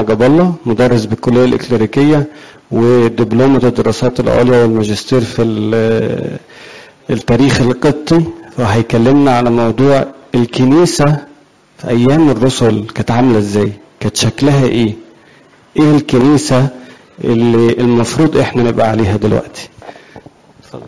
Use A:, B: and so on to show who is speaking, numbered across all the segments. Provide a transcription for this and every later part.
A: جاب الله مدرس بالكلية الإكليريكية ودبلومة الدراسات العليا والماجستير في ال- التاريخ القبطي وهيكلمنا على موضوع الكنيسة في أيام الرسل كانت عاملة إزاي كانت شكلها إيه إيه الكنيسة اللي المفروض إحنا نبقى عليها دلوقتي اتفضل.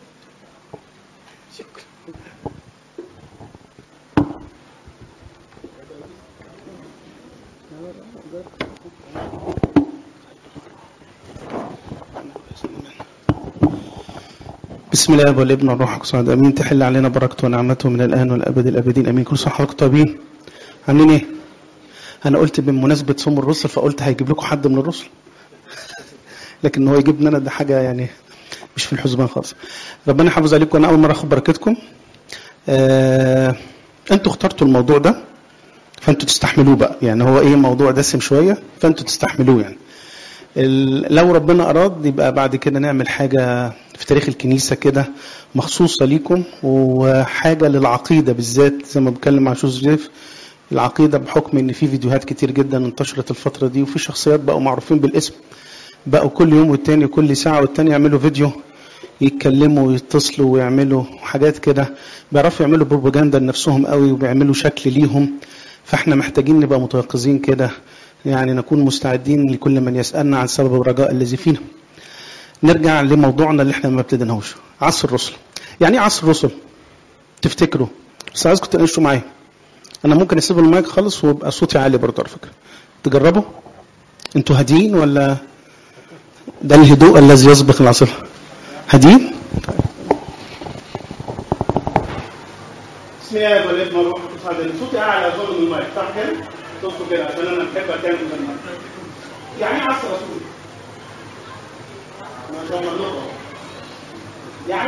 B: بسم الله والابن والروح القدس امين تحل علينا بركته ونعمته من الان والابد الابدين امين كل سنه وحضراتكم طيبين عاملين ايه؟ انا قلت بمناسبه صوم الرسل فقلت هيجيب لكم حد من الرسل لكن هو يجيبني انا ده حاجه يعني مش في الحسبان خالص ربنا يحافظ عليكم انا اول مره اخد بركتكم آه انتوا اخترتوا الموضوع ده فانتوا تستحملوه بقى يعني هو ايه موضوع دسم شويه فانتوا تستحملوه يعني ال- لو ربنا اراد يبقى بعد كده نعمل حاجه في تاريخ الكنيسه كده مخصوصه ليكم وحاجه للعقيده بالذات زي ما بتكلم مع شوز جيف العقيده بحكم ان في فيديوهات كتير جدا انتشرت الفتره دي وفي شخصيات بقوا معروفين بالاسم بقوا كل يوم والتاني كل ساعه والتاني يعملوا فيديو يتكلموا ويتصلوا ويعملوا حاجات كده بيعرفوا يعملوا بروباجندا لنفسهم قوي وبيعملوا شكل ليهم فاحنا محتاجين نبقى متيقظين كده يعني نكون مستعدين لكل من يسألنا عن سبب الرجاء الذي فينا نرجع لموضوعنا اللي احنا ما ابتديناهوش عصر الرسل يعني ايه عصر الرسل تفتكروا بس عايزكم تناقشوا معايا انا ممكن اسيب المايك خالص ويبقى صوتي عالي برضه على فكره تجربوا انتوا هاديين ولا ده الهدوء الذي يسبق العاصفه هاديين
C: بسم الله والابن والروح القدس هذا صوتي اعلى اظن من المايك صح كده؟ صوتكم كده عشان انا بحب اتكلم من المايك. يعني ايه عصر رسول؟ ما شاء الله نقطة. يعني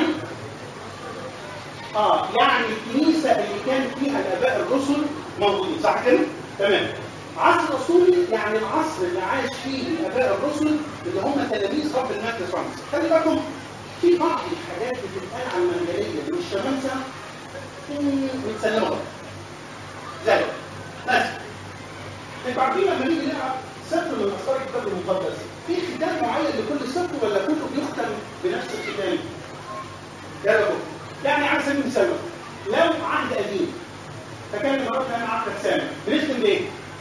C: اه يعني الكنيسه اللي كان فيها الاباء الرسل موجودين صح كده؟ تمام. عصر رسولي يعني العصر اللي عاش فيه الاباء الرسل اللي هم تلاميذ رب المجد فرانس. خلي بالكم في بعض الحاجات اللي بتتقال عن المنجليه من الشمامسه متسلمه بقى. زي مثلا انتوا عارفين لما نيجي نقرا سفر من اسرار الكتاب المقدس في ختام معين لكل سفر ولا كله بيختم بنفس الختام؟ جربوا يعني على سبيل المثال لو عهد قديم فكان مرات انا عهد سامع بنختم بايه؟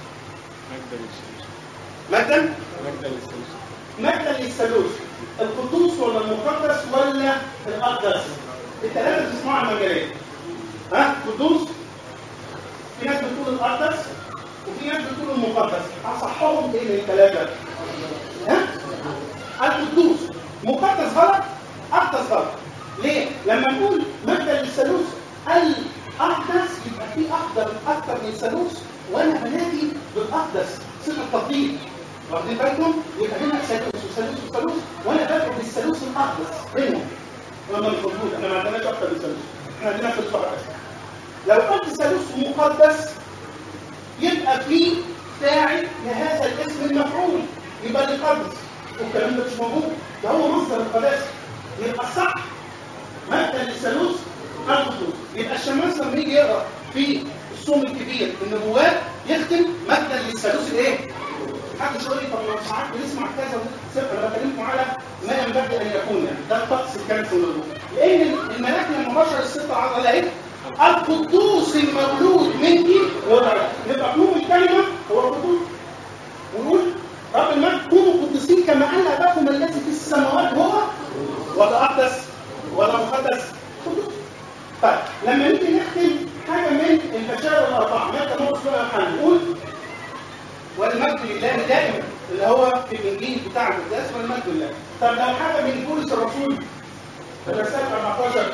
C: مجدا مجدا للثالوث القدوس ولا المقدس ولا الاقدس؟ الثلاثه بتسمعوا عن المجالات ها قدوس في ناس بتقول الاقدس وفي ناس بتقول المقدس اصحهم ايه من الثلاثه ها القدوس مقدس غلط اقدس غلط ليه لما نقول مبدا للثالوث الاقدس يبقى في اقدر اكثر من ثالوث وانا بنادي بالاقدس صفه تفضيل واخدين بالكم يبقى هنا ثالوث وثالوث وثالوث وانا بدعو بالثالوث الاقدس بينهم وما مش موجود احنا ما عندناش اكثر من ثالوث احنا عندنا في الفرق لو قلت ثالوث مقدس يبقى في فاعل لهذا الاسم المفعول يبقى اللي قدس والكلام ده مش موجود ده هو مصدر القداسه يبقى الصح مبدا للثالوث القدوس يبقى الشماس لما يجي يقرا في الصوم الكبير النبوات يختم مبدا للثالوث الايه؟ حد يقول لي طب ما ساعات بنسمع كذا وكذا انا بكلمكم على ما ينبغي ان يكون يعني ده الطقس الكامل في النبوه لان الملاك لما بشر الست عضله ايه؟ القدوس المولود منك وضع يبقى قلوب الكلمه هو القدوس ونقول رب المجد كونوا قدسين كما ان اباكم الذي في السماوات هو ولا اقدس ولا مقدس قدوس طيب لما نيجي نختم حاجه من البشائر الاربعه متى مرقس لوقا يوحنا نقول والمجد لله دائما اللي هو في الانجيل بتاع القداس والمجد لله طب لو حاجه من بولس الرسول في الرسائل 14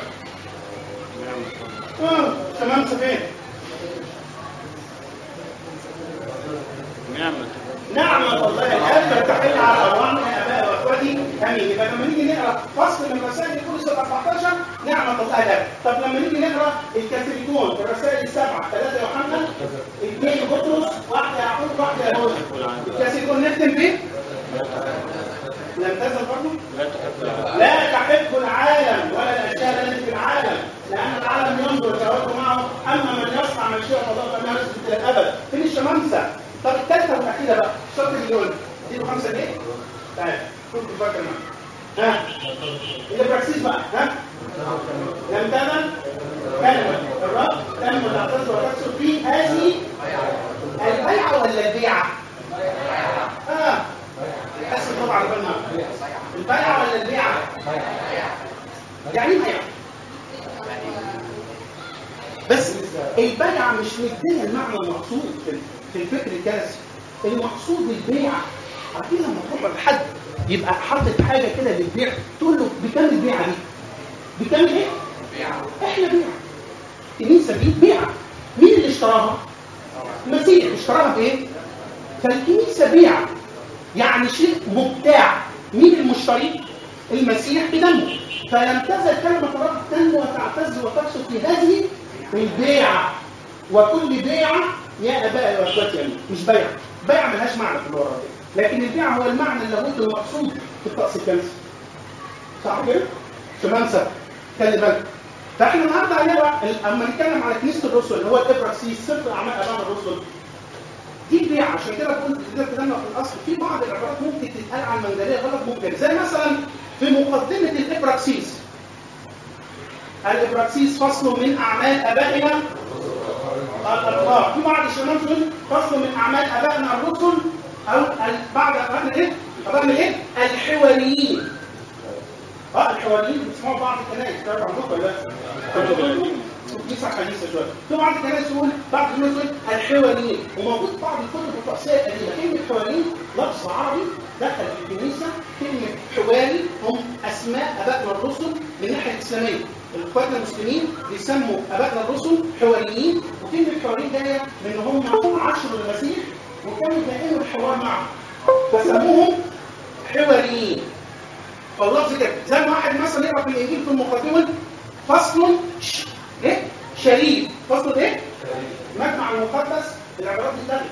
C: اه تمام سفين
D: نعمة
C: نعمة الله الآب تحل على أرواحنا يا آباء وأخواتي آمين يبقى لما نيجي نقرا فصل من رسائل بولس ال 14 نعمة الله الآب طب لما نيجي نقرا الكاثوليكون في الرسائل السبعة ثلاثة يوحنا اثنين بطرس واحدة يعقوب واحدة يهوذا الكاثوليكون نختم بيه؟ لم تزل برضه؟
D: لا تحب العالم
C: لا تحب العالم ولا الاشياء التي في العالم لان العالم ينظر ويتوجه معه اما من يصنع مشيئه الله فانه يثبت الى الابد فين الشمامسه طب الثالثه والاخيره بقى الشرط مليون اديله 5 جنيه تعال شوف الفرق معاك ها الابراكسيس بقى ها لم تمن كلمة الرب تم تعتز وتكسر في هذه البيعة ولا البيعة؟ اه حس طبعا على بالنا البيعة ولا البيعة؟ يعني ايه بيعة؟ بس البيعة مش مديها المعنى المقصود في في الفكر الكلاسي المقصود البيعة عارفين لما تروح لحد يبقى حاطط حاجة كده للبيع تقول له بكام البيعة دي؟ بكام ايه؟ احنا بيعة كنيسة دي بيعة مين اللي اشتراها؟ المسيح اشتراها بايه؟ فالكنيسة بيعة يعني شيء مبتاع مين المشتري؟ المسيح بدمه فلم تزل كلمة الرب تنمو وتعتز وتكسر في هذه البيعة وكل بيعة يا ابائي واخواتي يعني مش بيعة بيعة ملهاش معنى في اللغة العربية لكن البيعة هو المعنى اللاهوتي المقصود في الطقس الكنسي صح كده؟ شمامسة خلي بالك فاحنا النهارده عليها بقى اما نتكلم على كنيسه الرسل اللي هو الابراكسيس سفر اعمال ابان الرسل دي البيعه عشان كده كنت كده اتكلمنا في الاصل في بعض العبارات ممكن تتقال على المنجليه غلط ممكن زي مثلا في مقدمه الابراكسيس الابراكسيس فصل من اعمال ابائنا الابرار في بعض الشباب تقول فصل من اعمال ابائنا الرسل او ال- بعد ابائنا ايه؟ ابائنا ايه؟ الحواريين اه الحواريين بتسمعوا بعض الكنائس تعرفوا عندكم ولا لا؟ لسه حديثه شويه في بعض الكنائس تقول بعض الناس تقول الحواريين وموجود بعض الكتب التقصيه القديمه كلمه حواريين لفظ عربي دخل في الكنيسه كلمه حواري هم اسماء ابائنا الرسل من الناحيه الاسلاميه اخواتنا المسلمين بيسموا ابائنا الرسل حواريين وكلمه حواريين جايه من ان هم عاشروا المسيح وكانوا دائما الحوار معه فسموهم حواريين فاللفظ كده زي ما واحد مثلا يقرا في الانجيل في المقدمه فصل ش... ايه شريف فصل ايه مجمع المقدس العبارات دي ثالث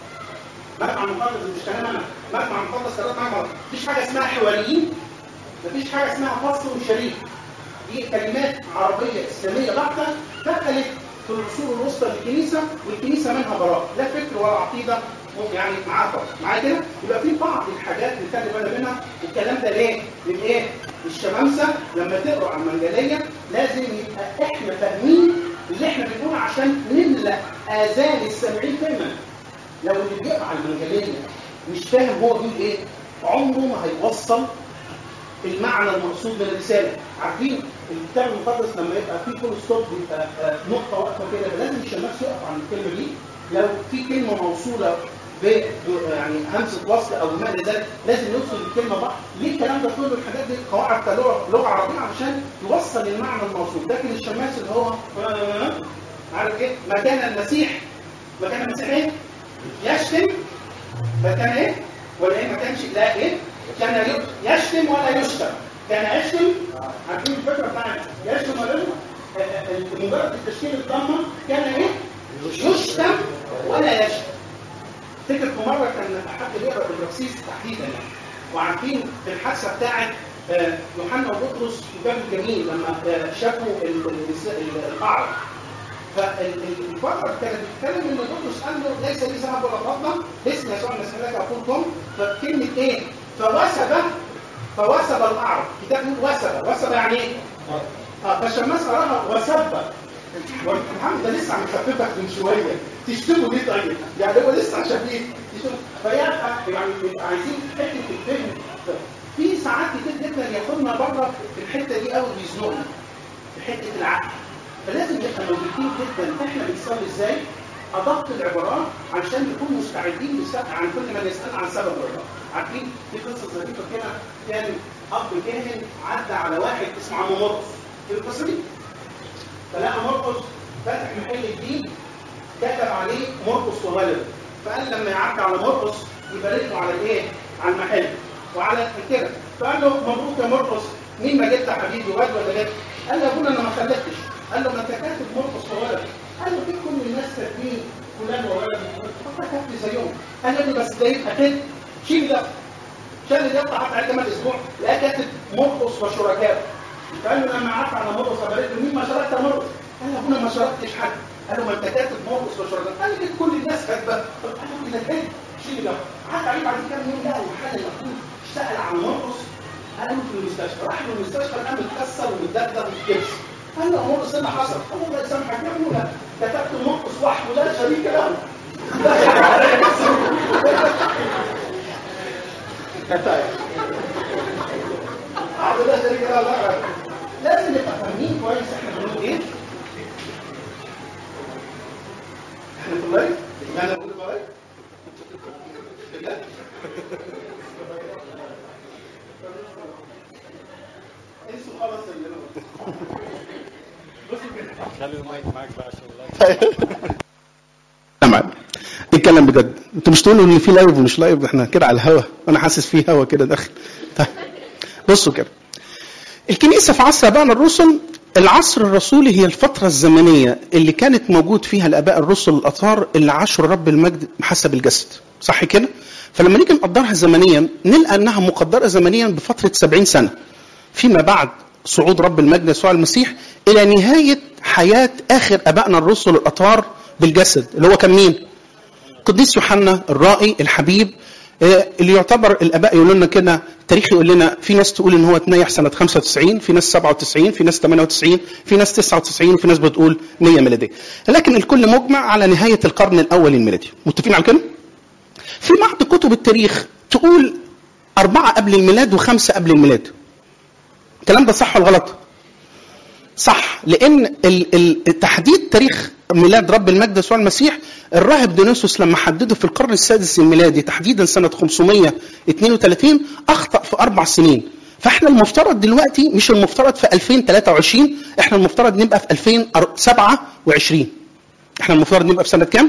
C: مجمع المقدس مش كلام انا مجمع المقدس ثلاث عبارات مفيش حاجه اسمها حواريين مفيش حاجه اسمها فصل شريف دي كلمات عربيه اسلاميه بحته دخلت في الرسول الوسطى للكنيسه والكنيسه منها براء لا فكر ولا عقيده يعني معاها فرق معايا كده يبقى في بعض الحاجات نخلي بالنا منها والكلام ده ليه؟ من ايه؟ الشمامسه لما تقرا عن المنجليه لازم يبقى احنا فاهمين اللي احنا بنقوله عشان نملا اذان السامعين فهما لو اللي بيقرا عن المنجليه مش فاهم هو بيقول ايه عمره ما هيوصل المعنى المقصود من الرساله عارفين الكتاب المقدس لما يبقى فيه فول ستوب بيبقى آه، نقطه واقفه كده لازم الشماس يقف عن الكلمه دي لو في كلمه موصوله ب ب- يعني همزه وصل او ما الى ذلك لازم يوصل الكلمه بقى ليه الكلام ده كله الحاجات دي قواعد كلغه لغه عربيه عشان يوصل المعنى الموصول لكن الشماس اللي هو آه، عارف ايه مكان المسيح مكان المسيح ايه يشتم فكان ايه ولا ايه ما كانش لا ايه كان ي- يشتم ولا يشتم كان يشتم عارفين الفكره بتاعت يشتم ولا يشتم آه، آه، مجرد التشكيل الضمه كان ايه يشتم ولا يشتم فكرة في مرة كان حد بيقرا الرصيص تحديدا يعني وعارفين في الحادثة بتاعت آه، يوحنا وبطرس في باب الجميل لما آه، شافوا ال- ال- ال- القعر فالفترة كانت بتتكلم ان بطرس قال له ليس لي ذهب ولا فضة باسم يسوع المسيح لك اقولكم فكلمة ايه؟ فوسب فوسب القعر الكتاب بيقول وسب وسب يعني ايه؟ اه فالشماس قراها وسب محمد ده لسه مخففك من شويه تشتمه ليه طيب؟ يعني هو لسه شبيه تشتمه فيبقى يعني بيبقى عايزين حته الفهم في ساعات كتير جدا ياخدنا بره في الحته دي قوي بيزنقنا في حته العقل فلازم نبقى موجودين جدا احنا بنصلي ازاي؟ ادق العبارات عشان نكون مستعدين لسأل عن كل من يسال عن سبب الرضا عارفين في قصه ظريفه كده كان اب كاهن عدى على واحد اسمه عم مرقس في القصه دي فلقى مرقس فاتح محل جديد كتب عليه مرقس وولده فقال لما يعدي على مرقس يبارك له على الايه؟ على المحل وعلى كده فقال له مبروك يا مرقس مين ما جبت يا حبيبي واد ولا جبت؟ قال له يا ابونا انا ما خلفتش قال له ما انت كاتب مرقس وولد قال له في كل الناس كاتبين فلان وولد فانت كاتب زيهم قال له بس ده يبقى كده شيل ده شال اللي يطلع حتى عليه كمان اسبوع لقى كاتب مرقس وشركائه فقال له لما عرف على مرقس فبارك له مين ما شاركت يا مرقس؟ قال له ابونا ما شاركتش حد قال له ما انت كاتب مرقس وشركائه قال لي كل الناس كاتبه قال له كده كده شيل ده عدى عليه بعد كام يوم لقى المحل المقفول اشتغل على مرقص قال له في المستشفى راح له المستشفى الان متكسر ومتدغدغ في الكبس قال له مرقص ايه اللي حصل؟ قال له الله يسامحك يا ابني لا كتبت مرقص وحده لا شريك له لا شريك له قاعد لا شريك له لا لازم نبقى فاهمين كويس احنا بنقول ايه احنا في اللايف يعني نقول في اللايف لا انسوا خلاص اللي انا قلته. بصوا كده
A: خلي المايك معاك بقى عشان
B: تمام نتكلم بجد انتوا مش تقولوا ان في لايف ومش لايف احنا كده على الهوا وانا حاسس في هوا كده داخل طيب بصوا كده الكنيسه في عصر ابائنا الرسل العصر الرسولي هي الفترة الزمنية اللي كانت موجود فيها الآباء الرسل الأطهار اللي عاشوا رب المجد حسب الجسد صح كده؟ فلما نيجي نقدرها زمنيا نلقى أنها مقدرة زمنيا بفترة 70 سنة فيما بعد صعود رب المجد يسوع المسيح إلى نهاية حياة آخر آبائنا الرسل الأطهار بالجسد اللي هو كان مين؟ قديس يوحنا الرائي الحبيب آه، اللي يعتبر الاباء يقولوا لنا كده التاريخ يقول لنا في ناس تقول ان هو اتنيح سنه 95 في ناس 97 في ناس 98 في ناس 99 وفي ناس بتقول 100 ميلاديه لكن الكل مجمع على نهايه القرن الاول الميلادي متفقين على كده في بعض كتب التاريخ تقول أربعة قبل الميلاد وخمسة قبل الميلاد الكلام ده صح ولا غلط؟ صح لان ال- ال- تحديد تاريخ ميلاد رب المجد يسوع المسيح الراهب ديونيسوس لما حدده في القرن السادس الميلادي تحديدا سنه 532 اخطا في اربع سنين فاحنا المفترض دلوقتي مش المفترض في 2023 احنا المفترض نبقى في 2027 احنا المفترض نبقى في سنه كام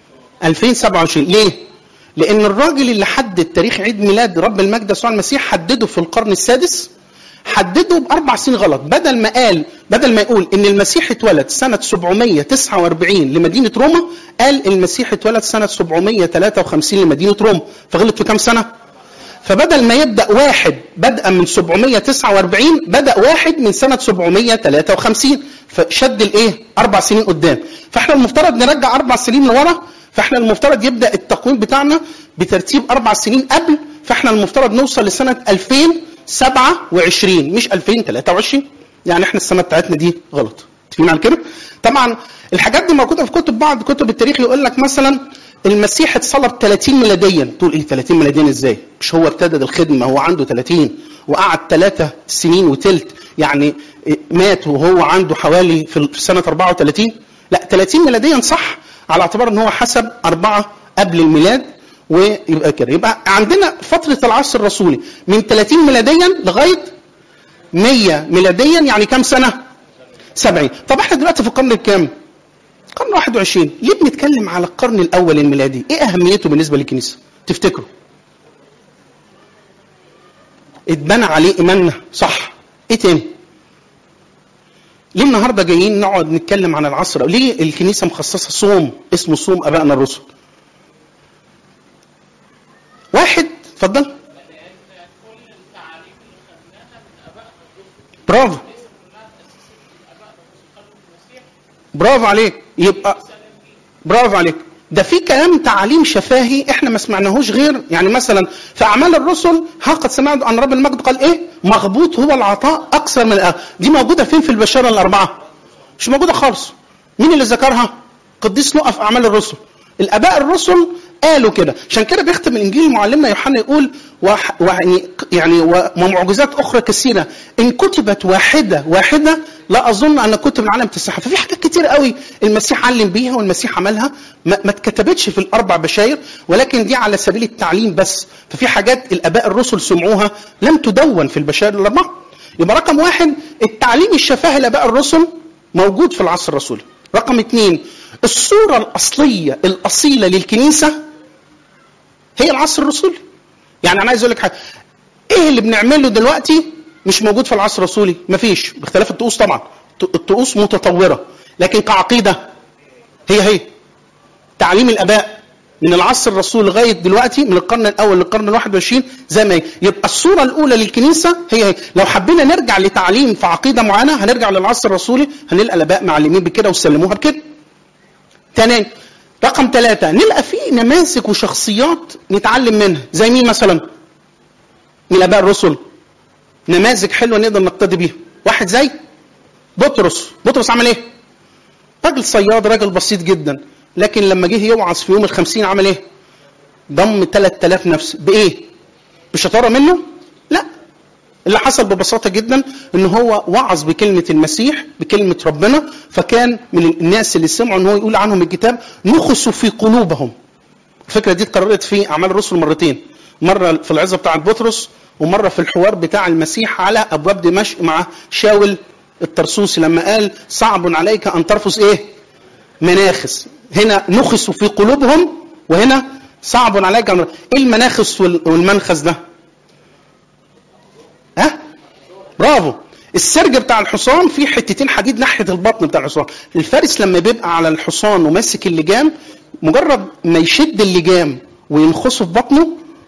B: 2027 ليه لان الراجل اللي حدد تاريخ عيد ميلاد رب المجد يسوع المسيح حدده في القرن السادس حدده باربع سنين غلط بدل ما قال بدل ما يقول ان المسيح اتولد سنه 749 لمدينه روما قال المسيح اتولد سنه 753 لمدينه روما فغلط في كام سنه فبدل ما يبدا واحد بدءا من 749 بدا واحد من سنه 753 فشد الايه اربع سنين قدام فاحنا المفترض نرجع اربع سنين لورا فاحنا المفترض يبدا التقويم بتاعنا بترتيب اربع سنين قبل فاحنا المفترض نوصل لسنه 2027 مش 2023 يعني احنا السنه بتاعتنا دي غلط متفقين على كده طبعا الحاجات دي موجوده في كتب بعض كتب التاريخ يقول لك مثلا المسيح اتصلب 30 ميلاديا تقول ايه 30 ميلاديا ازاي مش هو ابتدى الخدمه هو عنده 30 وقعد ثلاثة سنين وتلت يعني مات وهو عنده حوالي في سنه 34 لا 30 ميلاديا صح على اعتبار ان هو حسب أربعة قبل الميلاد ويبقى كده يبقى عندنا فترة العصر الرسولي من 30 ميلاديا لغاية 100 ميلاديا يعني كام سنة؟ 70 طب احنا دلوقتي في القرن الكام؟ القرن 21 ليه بنتكلم على القرن الأول الميلادي؟ ايه أهميته بالنسبة للكنيسة؟ تفتكروا؟ اتبنى عليه إيماننا صح ايه تاني؟ ليه النهارده جايين نقعد نتكلم عن العصر او ليه الكنيسه مخصصه صوم اسمه صوم ابائنا الرسل واحد اتفضل برافو برافو عليك يبقى برافو عليك ده في كلام تعاليم شفاهي احنا ما سمعناهوش غير يعني مثلا في اعمال الرسل ها قد سمعت عن رب المجد قال ايه مغبوط هو العطاء اكثر من الأخذ دي موجوده فين في البشاره الاربعه مش موجوده خالص مين اللي ذكرها قديس لقى في اعمال الرسل الاباء الرسل قالوا كده عشان كده بيختم الانجيل معلمنا يوحنا يقول وح يعني يعني ومعجزات اخرى كثيره ان كتبت واحده واحده لا اظن ان كتب العالم تسعها ففي حاجات كتير قوي المسيح علم بيها والمسيح عملها ما, ما اتكتبتش في الاربع بشاير ولكن دي على سبيل التعليم بس ففي حاجات الاباء الرسل سمعوها لم تدون في البشاير الاربعه يبقى رقم واحد التعليم الشفاهي لاباء الرسل موجود في العصر الرسولي رقم اثنين الصورة الأصلية الأصيلة للكنيسة هي العصر الرسولي يعني أنا عايز أقول لك حاجة إيه اللي بنعمله دلوقتي مش موجود في العصر الرسولي مفيش باختلاف الطقوس طبعا الطقوس متطورة لكن كعقيدة هي هي تعليم الآباء من العصر الرسول لغايه دلوقتي من القرن الاول للقرن الواحد والعشرين زي ما هي يبقى الصوره الاولى للكنيسه هي هي لو حبينا نرجع لتعليم في عقيده معينه هنرجع للعصر الرسولي هنلقى الاباء معلمين بكده وسلموها بكده. تاني رقم ثلاثة نلقى فيه نماذج وشخصيات نتعلم منها زي مين مثلا من الآباء الرسل نماذج حلوة نقدر نقتدي بيها واحد زي بطرس بطرس عمل ايه راجل صياد راجل بسيط جدا لكن لما جه يوعظ في يوم الخمسين عمل ايه ضم 3000 نفس بايه بشطاره منه لا اللي حصل ببساطه جدا ان هو وعظ بكلمه المسيح بكلمه ربنا فكان من الناس اللي سمعوا ان هو يقول عنهم الكتاب نخسوا في قلوبهم الفكره دي اتكررت في اعمال الرسل مرتين مره في العظه بتاعه بطرس ومره في الحوار بتاع المسيح على ابواب دمشق مع شاول الترسوسي لما قال صعب عليك ان ترفض ايه مناخس هنا نخسوا في قلوبهم وهنا صعب عليك ان ايه المناخس وال- والمنخس ده ها برافو السرج بتاع الحصان فيه حتتين حديد ناحيه البطن بتاع الحصان الفارس لما بيبقى على الحصان وماسك اللجام مجرد ما يشد اللجام وينخسه في بطنه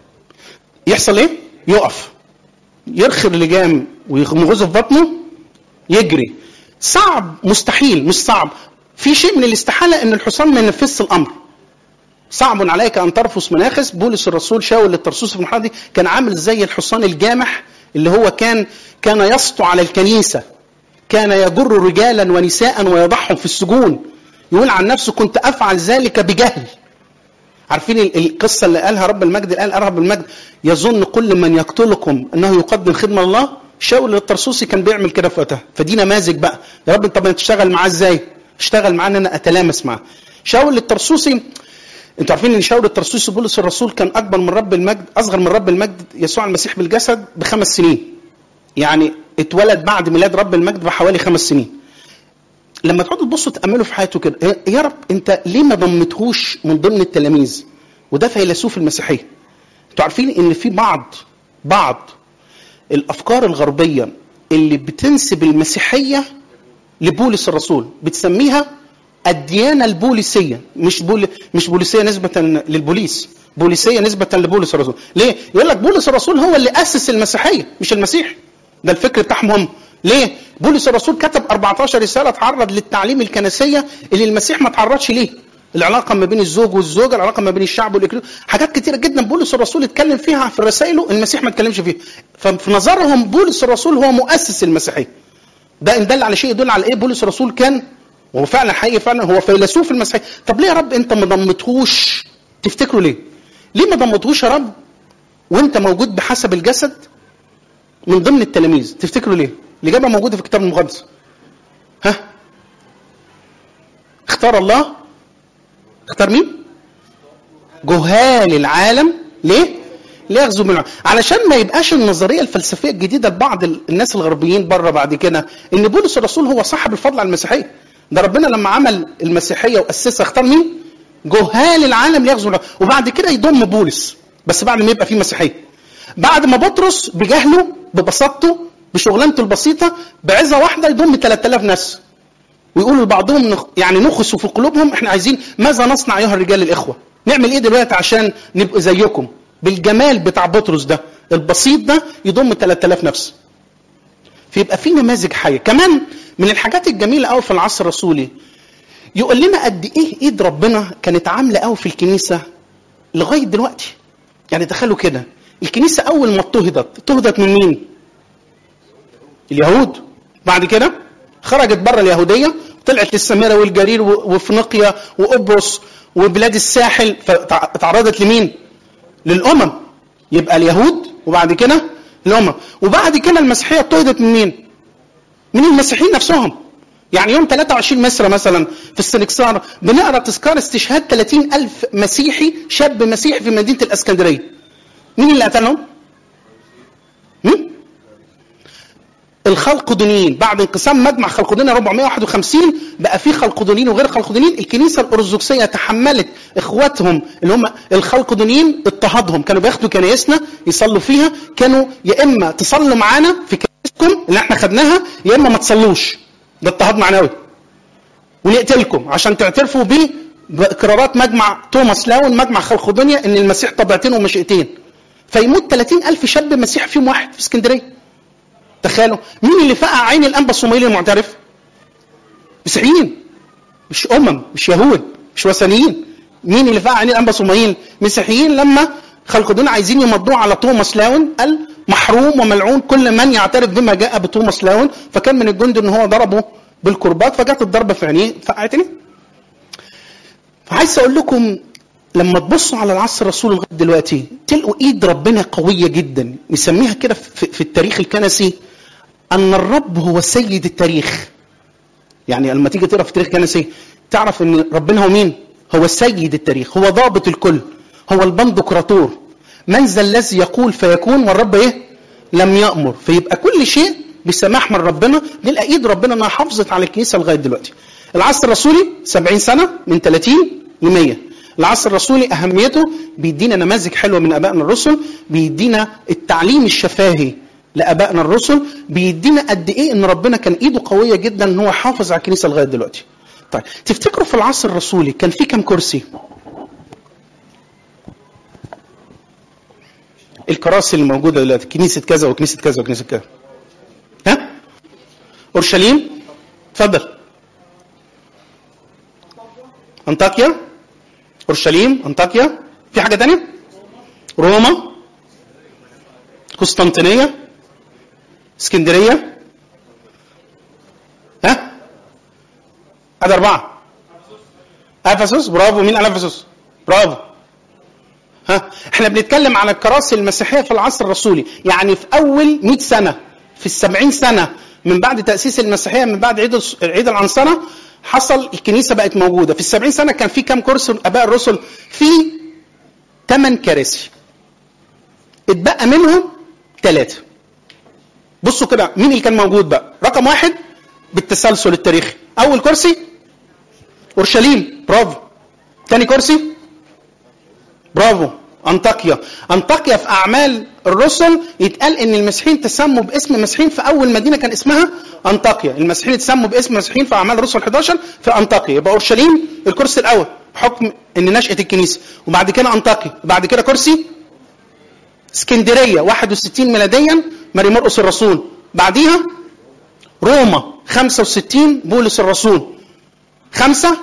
B: يحصل ايه يقف يرخي اللجام ويغمزه في بطنه يجري صعب مستحيل مش صعب في شيء من الاستحاله ان الحصان ما ينفذش الامر صعب عليك ان ترفس مناخس بولس الرسول شاول الترسوس في المرحله دي كان عامل زي الحصان الجامح اللي هو كان كان يسطو على الكنيسه كان يجر رجالا ونساء ويضعهم في السجون يقول عن نفسه كنت افعل ذلك بجهل عارفين ال- القصه اللي قالها رب المجد قال رب المجد يظن كل من يقتلكم انه يقدم خدمه لله شاول الترسوسي كان بيعمل كده في وقتها فدي نماذج بقى يا رب انت تشتغل معاه ازاي اشتغل معاه ان انا اتلامس معاه شاول الترسوسي انتوا عارفين ان شاول الترسوسي بولس الرسول كان اكبر من رب المجد اصغر من رب المجد يسوع المسيح بالجسد بخمس سنين يعني اتولد بعد ميلاد رب المجد بحوالي خمس سنين لما تقعدوا تبصوا تاملوا في حياته كده إيه- يا رب انت ليه ما ضمتهوش من ضمن التلاميذ وده فيلسوف المسيحيه انتوا عارفين ان في بعض بعض الافكار الغربيه اللي بتنسب المسيحيه لبولس الرسول بتسميها الديانه البوليسيه مش بول مش بوليسيه نسبه للبوليس بوليسيه نسبه لبولس الرسول ليه يقول لك بولس الرسول هو اللي اسس المسيحيه مش المسيح ده الفكر بتاعهم هم ليه بولس الرسول كتب 14 رساله تعرض للتعليم الكنسيه اللي المسيح ما تعرضش ليه العلاقه ما بين الزوج والزوجه العلاقه ما بين الشعب والاكليل حاجات كتيره جدا بولس الرسول اتكلم فيها في رسائله المسيح ما اتكلمش فيها ففي نظرهم بولس الرسول هو مؤسس المسيحيه ده ان دل على شيء يدل على ايه بولس الرسول كان وهو فعلا حقيقي فعلا هو فيلسوف المسيحيه طب ليه يا رب انت ما ضمتهوش تفتكروا ليه ليه ما ضمتهوش يا رب وانت موجود بحسب الجسد من ضمن التلاميذ تفتكروا ليه الاجابه موجوده في الكتاب المقدس ها اختار الله اختار مين جهال العالم ليه ليغزو من العالم. علشان ما يبقاش النظريه الفلسفيه الجديده لبعض ال- الناس الغربيين بره بعد كده ان بولس الرسول هو صاحب الفضل على المسيحيه ده ربنا لما عمل المسيحيه واسسها اختار مين جهال العالم ليغزو العالم. وبعد كده يضم بولس بس بعد ما يبقى في مسيحيه بعد ما بطرس بجهله ببساطته بشغلانته البسيطه بعزه واحده يضم 3000 ناس ويقولوا لبعضهم نخ- يعني نخسوا في قلوبهم احنا عايزين ماذا نصنع ايها الرجال الاخوه نعمل ايه دلوقتي عشان نبقى زيكم بالجمال بتاع بطرس ده البسيط ده يضم 3000 نفس فيبقى في نماذج حيه كمان من الحاجات الجميله قوي في العصر الرسولي يقول لنا قد ايه ايد ربنا كانت عامله قوي في الكنيسه لغايه دلوقتي يعني تخيلوا كده الكنيسه اول ما اضطهدت اضطهدت من مين اليهود بعد كده خرجت بره اليهوديه طلعت للسامره والجرير و- وفنيقيا وقبرص وبلاد الساحل فتعرضت لمين للامم يبقى اليهود وبعد كده الامم وبعد كده المسيحيه اضطهدت من مين من المسيحيين نفسهم يعني يوم 23 مصر مثلا في السنكسار بنقرا تذكار استشهاد 30 ألف مسيحي شاب مسيحي في مدينة الإسكندرية مين اللي قتلهم؟ هم؟ الخلقدونيين بعد انقسام مجمع خلقدونية 451 بقى في خلقدونيين وغير خلقدونيين الكنيسة الأرثوذكسية تحملت إخواتهم اللي هم الخلقدونيين اضطهادهم كانوا بياخدوا كنايسنا يصلوا فيها كانوا يا إما تصلوا معانا في كنيستكم اللي احنا خدناها يا إما ما تصلوش ده اضطهاد معنوي ونقتلكم عشان تعترفوا بيه بقرارات مجمع توماس لاون مجمع خلقدونيا ان المسيح طبيعتين ومشيئتين فيموت 30 ألف شاب مسيح فيهم واحد في اسكندريه تخيلوا مين اللي فقع عين الانبا الصومالي المعترف مسيحيين مش امم مش يهود مش وثنيين مين اللي فقع عينين الانبا صموئيل مسيحيين لما خلقدون عايزين يمضوه على توماس لاون قال محروم وملعون كل من يعترف بما جاء بتوماس لاون فكان من الجند ان هو ضربه بالكرباج فجت الضربه في عينيه فقعت عينيه فعايز اقول لكم لما تبصوا على العصر الرسول لغايه دلوقتي تلقوا ايد ربنا قويه جدا نسميها كده في, في التاريخ الكنسي ان الرب هو سيد التاريخ يعني لما تيجي تقرا في التاريخ الكنسي تعرف ان ربنا هو مين هو سيد التاريخ هو ضابط الكل هو البندقراطور من ذا الذي يقول فيكون والرب ايه لم يامر فيبقى كل شيء بسماح من ربنا نلقى ايد ربنا انها حافظت على الكنيسه لغايه دلوقتي العصر الرسولي 70 سنه من 30 ل 100 العصر الرسولي اهميته بيدينا نماذج حلوه من ابائنا الرسل بيدينا التعليم الشفاهي لابائنا الرسل بيدينا قد ايه ان ربنا كان ايده قويه جدا ان هو حافظ على الكنيسه لغايه دلوقتي طيب تفتكروا في العصر الرسولي كان في كم كرسي الكراسي اللي موجوده دلوقتي كنيسه كذا وكنيسه كذا وكنيسه كذا ها اورشليم اتفضل انطاكيا اورشليم انطاكيا في حاجه تانية روما قسطنطينيه اسكندريه ها ادي اربعه افسس برافو مين قال افسس برافو ها احنا بنتكلم عن الكراسي المسيحيه في العصر الرسولي يعني في اول 100 سنه في السبعين سنه من بعد تاسيس المسيحيه من بعد عيد عيد العنصره حصل الكنيسه بقت موجوده في السبعين سنه كان في كام كرسي اباء الرسل في ثمان كراسي اتبقى منهم ثلاثه بصوا كده مين اللي كان موجود بقى رقم واحد بالتسلسل التاريخي اول كرسي اورشليم برافو ثاني كرسي برافو انطاكيا انطاكيا في اعمال الرسل يتقال ان المسيحيين تسموا باسم مسيحيين في اول مدينه كان اسمها انطاكيا المسيحيين تسموا باسم مسيحيين في اعمال الرسل 11 في انطاكيا يبقى اورشليم الكرسي الاول بحكم ان نشاه الكنيسه وبعد كده انطاكيا وبعد كده كرسي اسكندريه 61 ميلاديا ماري مرقس الرسول بعديها روما 65 بولس الرسول خمسة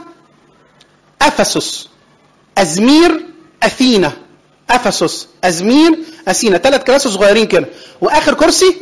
B: أفسس أزمير أثينا أفسس أزمير أثينا ثلاث كراسي صغيرين كده وآخر كرسي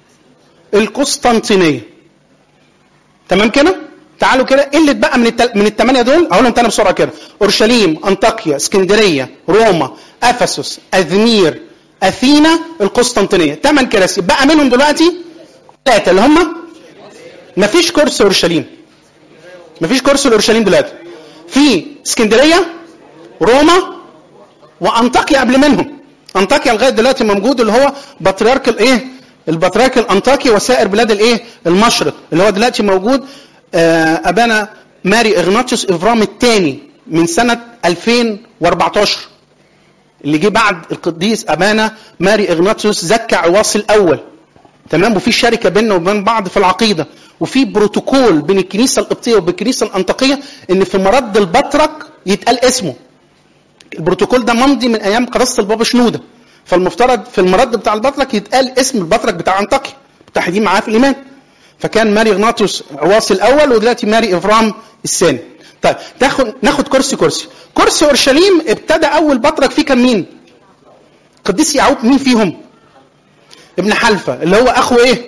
B: القسطنطينية تمام كده؟ تعالوا كده ايه اللي اتبقى من التل... من الثمانيه دول اقولهم تاني بسرعه كده اورشليم انطاكيا اسكندريه روما افسس ازمير اثينا القسطنطينيه ثمان كراسي بقى منهم دلوقتي ثلاثه اللي هم مفيش كرسي اورشليم مفيش كرسي لاورشليم دلوقتي في اسكندريه روما وانطاكيا قبل منهم انطاكيا لغايه دلوقتي موجود اللي هو بطريرك الايه البطريرك الانطاكي وسائر بلاد الايه المشرق اللي هو دلوقتي موجود آه ابانا ماري اغناطيوس افرام الثاني من سنه 2014 اللي جه بعد القديس ابانا ماري اغناطيوس زكى عواصي الاول تمام وفي شركه بيننا وبين بعض في العقيده وفي بروتوكول بين الكنيسه القبطيه وبالكنيسه الانطاكيه ان في مرد البطرك يتقال اسمه البروتوكول ده ممضي من ايام قداسه البابا شنوده فالمفترض في المرد بتاع البطرك يتقال اسم البطرك بتاع انطاكيا متحدين معاه في الايمان فكان ماري اغناطيوس عواصي الاول ودلوقتي ماري افرام الثاني طيب تاخد ناخد كرسي كرسي كرسي اورشليم ابتدى اول بطرك فيه كان مين قديس يعقوب مين فيهم ابن حلفة اللي هو اخو ايه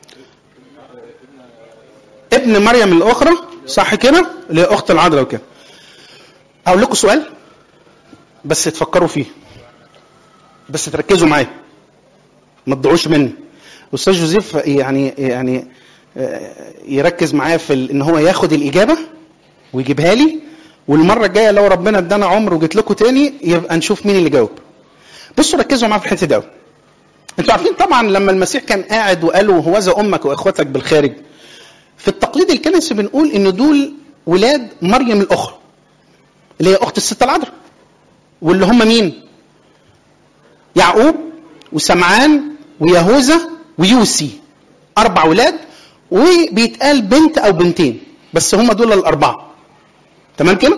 B: ابن مريم الاخرى صح كده اللي هي اخت العذراء وكده اقول لكم سؤال بس تفكروا فيه بس تركزوا معايا ما تضيعوش مني استاذ جوزيف يعني يعني يركز معايا في ان هو ياخد الاجابه ويجيبها لي والمره الجايه لو ربنا ادانا عمر وجيت لكم تاني يبقى نشوف مين اللي جاوب بصوا ركزوا معايا في الحته دي انتوا عارفين طبعا لما المسيح كان قاعد وقال له هوذا امك واخوتك بالخارج في التقليد الكنسي بنقول ان دول ولاد مريم الاخرى اللي هي اخت الست العذراء واللي هم مين يعقوب وسمعان ويهوذا ويوسي اربع ولاد وبيتقال بنت او بنتين بس هم دول الاربعه تمام كده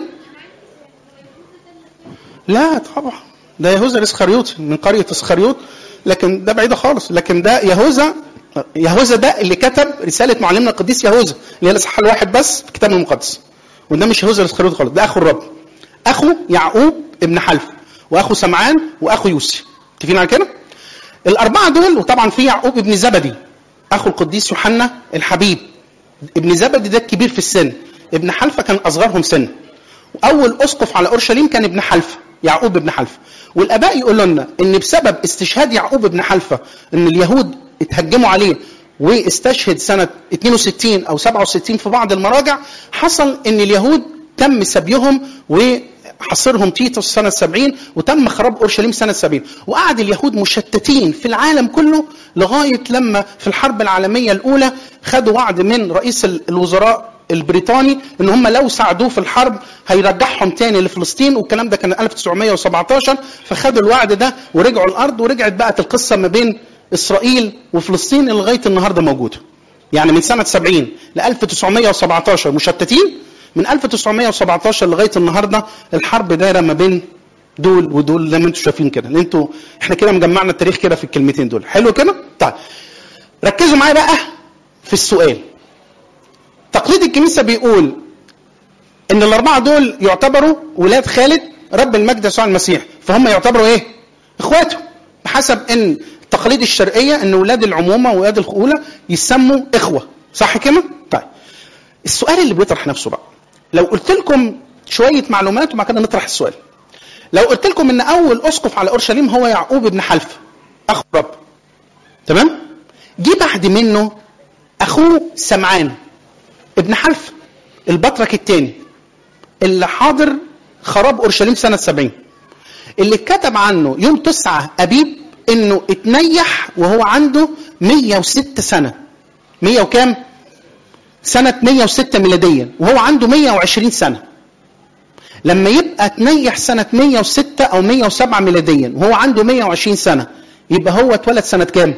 B: لا طبعا ده يهوذا الاسخريوطي من قريه اسخريوط لكن ده بعيده خالص لكن ده يهوذا يهوذا ده اللي كتب رساله معلمنا القديس يهوذا اللي هي الاصحاح الواحد بس في الكتاب المقدس وده مش يهوذا الاسخريوطي خالص ده اخو الرب اخو يعقوب ابن حلف واخو سمعان واخو يوسف متفقين على كده الاربعه دول وطبعا في يعقوب ابن زبدي اخو القديس يوحنا الحبيب ابن زبدي ده الكبير في السن ابن حلفه كان اصغرهم سن واول اسقف على اورشليم كان ابن حلفه يعقوب ابن حلفه والاباء يقولوا لنا ان بسبب استشهاد يعقوب ابن حلفه ان اليهود اتهجموا عليه واستشهد سنه 62 او 67 في بعض المراجع حصل ان اليهود تم سبيهم وحصرهم تيتوس سنة 70 وتم خراب أورشليم سنة 70 وقعد اليهود مشتتين في العالم كله لغاية لما في الحرب العالمية الأولى خدوا وعد من رئيس الوزراء البريطاني ان هم لو ساعدوه في الحرب هيرجعهم تاني لفلسطين والكلام ده كان 1917 فخدوا الوعد ده ورجعوا الارض ورجعت بقت القصه ما بين اسرائيل وفلسطين اللي لغايه النهارده موجوده. يعني من سنه 70 ل 1917 مشتتين من 1917 لغايه النهارده الحرب دايره ما بين دول ودول زي ما انتم شايفين كده انتوا احنا كده مجمعنا التاريخ كده في الكلمتين دول حلو كده طيب ركزوا معايا بقى في السؤال تقليد الكنيسه بيقول ان الاربعه دول يعتبروا ولاد خالد رب المجد يسوع المسيح فهم يعتبروا ايه اخواته بحسب ان التقاليد الشرقيه ان ولاد العمومه وولاد الاخوله يسموا اخوه صح كده طيب السؤال اللي بيطرح نفسه بقى لو قلت لكم شويه معلومات وبعد كده نطرح السؤال لو قلت لكم ان اول اسقف على اورشليم هو يعقوب بن حلفه اخو رب تمام جه بعد منه اخوه سمعان ابن حلف البطرك الثاني اللي حاضر خراب اورشليم سنه 70 اللي اتكتب عنه يوم 9 ابيب انه اتنيح وهو عنده 106 سنه 100 وكام؟ سنة 106 ميلاديا وهو عنده 120 سنة لما يبقى تنيح سنة 106 أو 107 ميلاديا وهو عنده 120 سنة يبقى هو اتولد سنة كام؟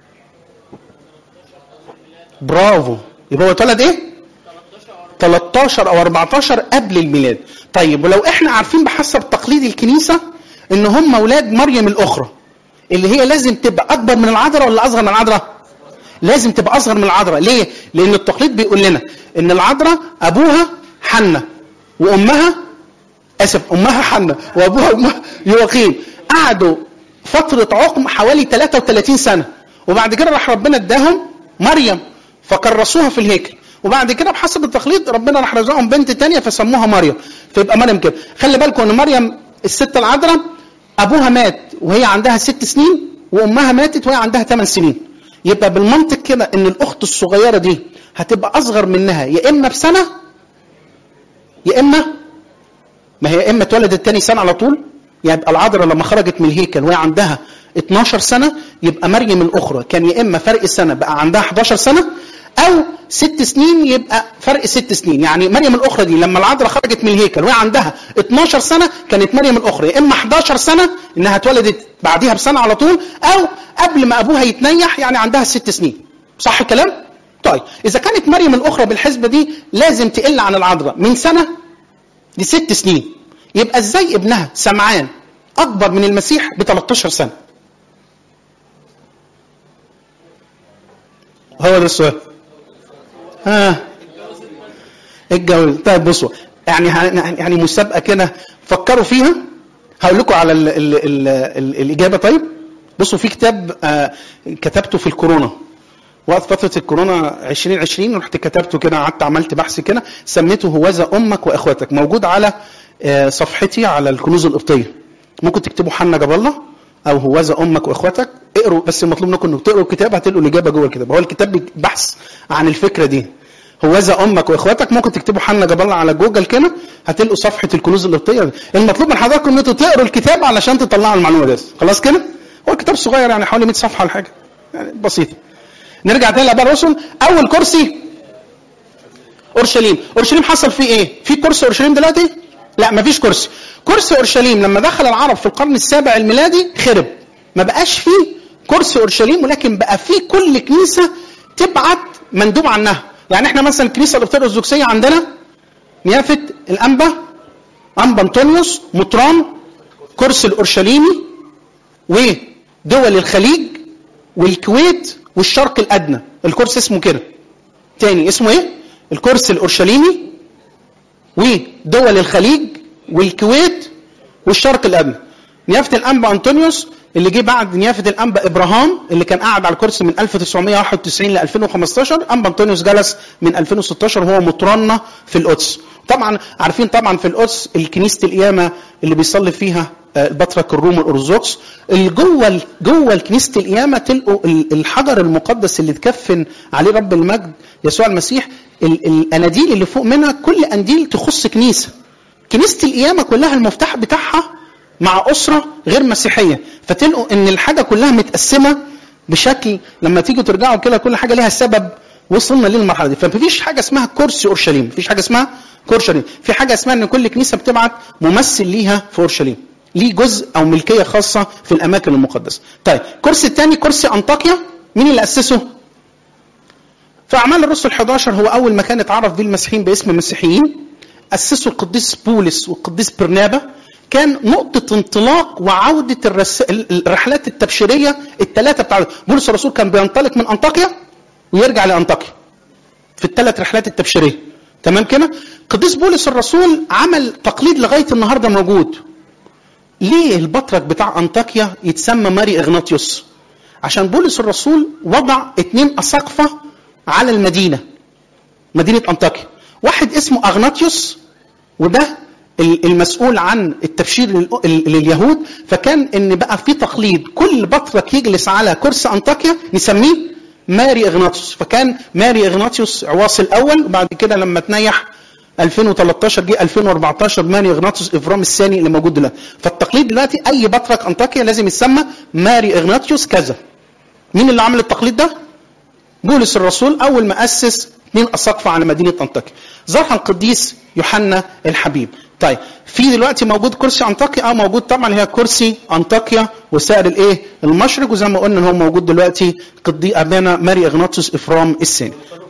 B: برافو يبقى هو اتولد ايه؟ 13 او 14 قبل الميلاد طيب ولو احنا عارفين بحسب تقليد الكنيسه ان هم اولاد مريم الاخرى اللي هي لازم تبقى اكبر من العذراء ولا اصغر من العذراء لازم تبقى اصغر من العذراء ليه لان التقليد بيقول لنا ان العذراء ابوها حنة وامها اسف امها حنة وابوها أمها يواقيم قعدوا فترة عقم حوالي 33 سنة وبعد كده راح ربنا اداهم مريم فكرسوها في الهيكل وبعد كده بحسب التقليد ربنا راح رزقهم بنت تانية فسموها مريم فيبقى مريم كده خلي بالكم ان مريم الست العذراء ابوها مات وهي عندها ست سنين وامها ماتت وهي عندها ثمان سنين يبقى بالمنطق كده ان الاخت الصغيره دي هتبقى اصغر منها يا اما بسنه يا اما ما هي يا اما اتولدت تاني سنه على طول يبقى العذراء لما خرجت من الهيكل وهي عندها 12 سنه يبقى مريم الاخرى كان يا اما فرق سنه بقى عندها 11 سنه او ست سنين يبقى فرق ست سنين يعني مريم الاخرى دي لما العذراء خرجت من الهيكل وهي عندها 12 سنه كانت مريم الاخرى يا اما 11 سنه انها اتولدت بعديها بسنه على طول او قبل ما ابوها يتنيح يعني عندها ست سنين صح الكلام طيب اذا كانت مريم الاخرى بالحسبه دي لازم تقل عن العذراء من سنه لست سنين يبقى ازاي ابنها سمعان اكبر من المسيح ب 13 سنه هو ده السؤال ها الجواز طيب بصوا يعني يعني مسابقه كده فكروا فيها هقول لكم على ال ال ال ال الاجابه طيب بصوا في كتاب آه كتبته في الكورونا وقت فتره الكورونا 2020 رحت كتبته كده قعدت عملت بحث كده سميته هوذا امك واخواتك موجود على آه صفحتي على الكنوز القبطيه ممكن تكتبوا حنا جاب الله او هوذا امك واخواتك اقروا بس المطلوب منكم انكم تقروا الكتاب هتلقوا الاجابه جوه الكتاب هو الكتاب بحث عن الفكره دي هوذا امك واخواتك ممكن تكتبوا حنا جاب الله على جوجل كده هتلقوا صفحه الكنوز القبطيه المطلوب من حضراتكم ان انتوا تقروا الكتاب علشان تطلعوا المعلومه دي خلاص كده هو الكتاب صغير يعني حوالي 100 صفحه ولا حاجه يعني بسيط نرجع تاني لاباء الرسل اول كرسي اورشليم اورشليم حصل فيه ايه في كرسي اورشليم دلوقتي لا مفيش كرسي كرسي اورشليم لما دخل العرب في القرن السابع الميلادي خرب ما بقاش فيه كرسي اورشليم ولكن بقى فيه كل كنيسه تبعت مندوب عنها يعني احنا مثلا الكنيسه القبطيه الارثوذكسيه عندنا نيافه الانبا انبا انطونيوس مطران كرسي الاورشليمي ودول الخليج والكويت والشرق الادنى الكرسي اسمه كده تاني اسمه ايه الكرسي الاورشليمي ودول الخليج والكويت والشرق الادنى نيافه الانبا انطونيوس اللي جه بعد نيافه الانبا ابراهام اللي كان قاعد على الكرسي من 1991 ل 2015 انبا انطونيوس جلس من 2016 وهو مطرنه في القدس طبعا عارفين طبعا في القدس الكنيسه القيامه اللي بيصلي فيها آه، البطرك الروم الارثوذكس اللي جوه جوه كنيسه القيامه تلقوا ال- الحجر المقدس اللي اتكفن عليه رب المجد يسوع المسيح ال- الاناديل اللي فوق منها كل انديل تخص كنيسه كنيسه القيامه كلها المفتاح بتاعها مع اسره غير مسيحيه فتلقوا ان الحاجه كلها متقسمه بشكل لما تيجوا ترجعوا كده كل حاجه ليها سبب وصلنا ليه المرحله دي فمفيش حاجه اسمها كرسي اورشليم مفيش حاجه اسمها كرسي اورشليم في حاجه اسمها ان كل كنيسه بتبعت ممثل ليها في اورشليم ليه جزء او ملكيه خاصه في الاماكن المقدسه طيب الكرسي الثاني كرسي انطاكيا مين اللي اسسه في اعمال الرسل 11 هو اول مكان اتعرف بيه المسيحيين باسم مسيحيين اسسه القديس بولس والقديس برنابا كان نقطة انطلاق وعودة الرس... الرحلات التبشيرية الثلاثة بتاع بولس الرسول كان بينطلق من أنطاكيا ويرجع لأنطاكيا في الثلاث رحلات التبشيرية تمام كده؟ قديس بولس الرسول عمل تقليد لغاية النهاردة موجود ليه البطرك بتاع أنطاكيا يتسمى ماري إغناطيوس عشان بولس الرسول وضع اتنين أساقفة على المدينة مدينة أنطاكيا واحد اسمه أغناطيوس وده المسؤول عن التبشير لل- لليهود فكان ان بقى في تقليد كل بطرك يجلس على كرسي انطاكيا نسميه ماري اغناطيوس فكان ماري اغناطيوس عواص الاول وبعد كده لما تنيح 2013 جه 2014 ماري اغناطيوس افرام الثاني اللي موجود دلوقتي فالتقليد دلوقتي اي بطرك انطاكيا لازم يتسمى ماري اغناطيوس كذا مين اللي عمل التقليد ده بولس الرسول اول ما اسس اثنين اساقفه على مدينه انطاكيا ظهرها القديس يوحنا الحبيب طيب في دلوقتي موجود كرسي انطاكيا اه موجود طبعا هي كرسي انطاكيا وسائر الايه المشرق وزي ما قلنا هو موجود دلوقتي قدي ابانا ماري اغناطيوس افرام الثاني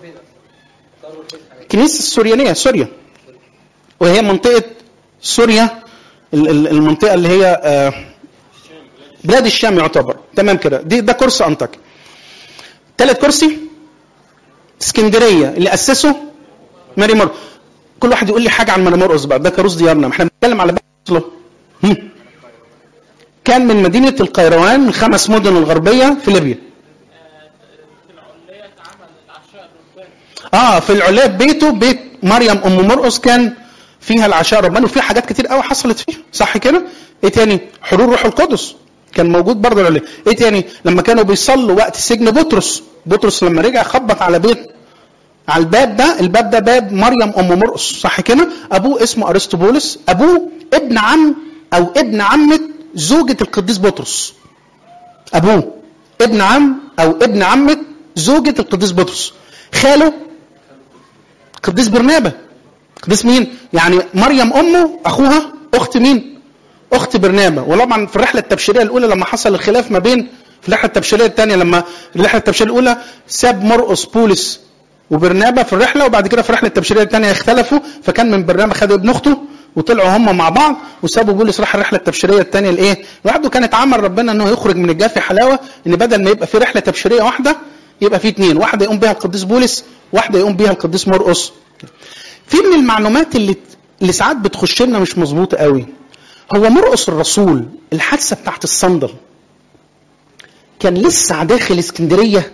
B: الكنيسه السوريانيه سوريا وهي منطقه سوريا ال- ال- المنطقه اللي هي آه، بلاد الشام يعتبر تمام كده دي ده كرسي انطاكيا ثالث كرسي اسكندريه اللي اسسه ماري مر كل واحد يقول لي حاجه عن ماري مرقص بقى ده كروس ديارنا ما احنا بنتكلم على اصله هم. كان من مدينه القيروان من خمس مدن الغربيه في ليبيا اه في العليا بيته بيت مريم ام مرقص كان فيها العشاء الرباني وفيها حاجات كتير قوي حصلت فيها صح كده ايه تاني حضور روح القدس كان موجود برضه العليا ايه تاني لما كانوا بيصلوا وقت سجن بطرس بطرس لما رجع خبط على بيت على الباب ده الباب ده باب مريم ام مرقص صح كده ابوه اسمه ارسطوبولس ابوه ابن عم او ابن عمه زوجة القديس بطرس ابوه ابن عم او ابن عمه زوجة القديس بطرس خاله قديس برنابا قديس مين يعني مريم امه اخوها اخت مين اخت برنابا وطبعا في الرحله التبشيريه الاولى لما حصل الخلاف ما بين في الرحله التبشيريه الثانيه لما الرحله التبشيريه الاولى ساب مرقس بولس وبرنابا في الرحله وبعد كده في الرحله التبشيريه الثانيه اختلفوا فكان من برنابا خد ابن اخته وطلعوا هم مع بعض وسابوا بولس راح الرحله التبشيريه الثانيه لايه؟ لوحده كانت عمل ربنا انه يخرج من الجاف حلاوه ان بدل ما يبقى في رحله تبشيريه واحده يبقى في اثنين واحده يقوم بها القديس بولس واحده يقوم بها القديس مرقس في من المعلومات اللي اللي ساعات بتخش لنا مش مظبوطه قوي هو مرقس الرسول الحادثه بتاعت الصندل كان لسه داخل اسكندريه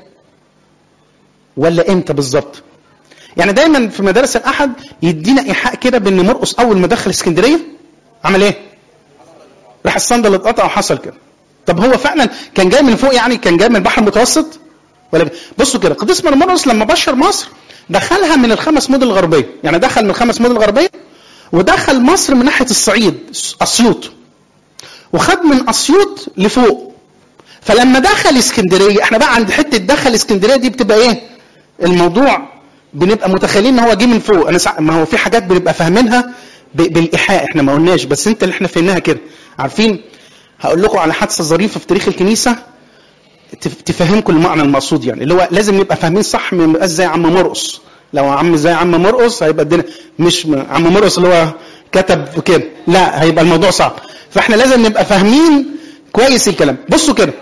B: ولا امتى بالظبط يعني دايما في مدارس الاحد يدينا ايحاء كده بان مرقس اول ما دخل اسكندريه عمل ايه راح الصندل اتقطع وحصل كده طب هو فعلا كان جاي من فوق يعني كان جاي من البحر المتوسط ولا بي... بصوا كده قديس مرقس لما بشر مصر دخلها من الخمس مدن الغربيه يعني دخل من الخمس مدن الغربيه ودخل مصر من ناحيه الصعيد اسيوط وخد من اسيوط لفوق فلما دخل اسكندريه احنا بقى عند حته دخل اسكندريه دي بتبقى ايه الموضوع بنبقى متخيلين ان هو جه من فوق انا سع... ما هو في حاجات بنبقى فاهمينها ب... بالايحاء احنا ما قلناش بس انت اللي احنا فهمناها كده عارفين هقول لكم على حادثه ظريفه في تاريخ الكنيسه تف- تفهمكم المعنى المقصود يعني اللي هو لازم نبقى فاهمين صح ما يبقاش زي عم مرقص لو عم زي عم مرقص هيبقى الدنيا مش م- عم مرقص اللي هو كتب كده لا هيبقى الموضوع صعب فاحنا لازم نبقى فاهمين كويس الكلام بصوا كده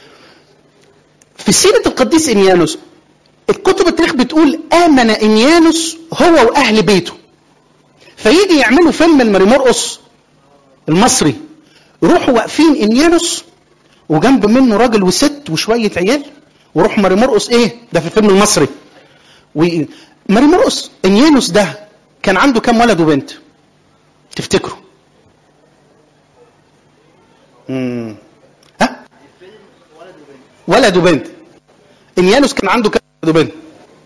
B: في سيره القديس انيانوس الكتب التاريخ بتقول امن انيانوس هو واهل بيته فيجي يعملوا فيلم الماري مرقص المصري يروحوا واقفين انيانوس وجنب منه راجل وست وشويه عيال وروح ماري مرقص ايه ده في الفيلم المصري و- ماري مرقص انيانوس ده كان عنده كام ولد وبنت تفتكروا مم. ها ولد وبنت انيانوس كان عنده كام ولد وبنت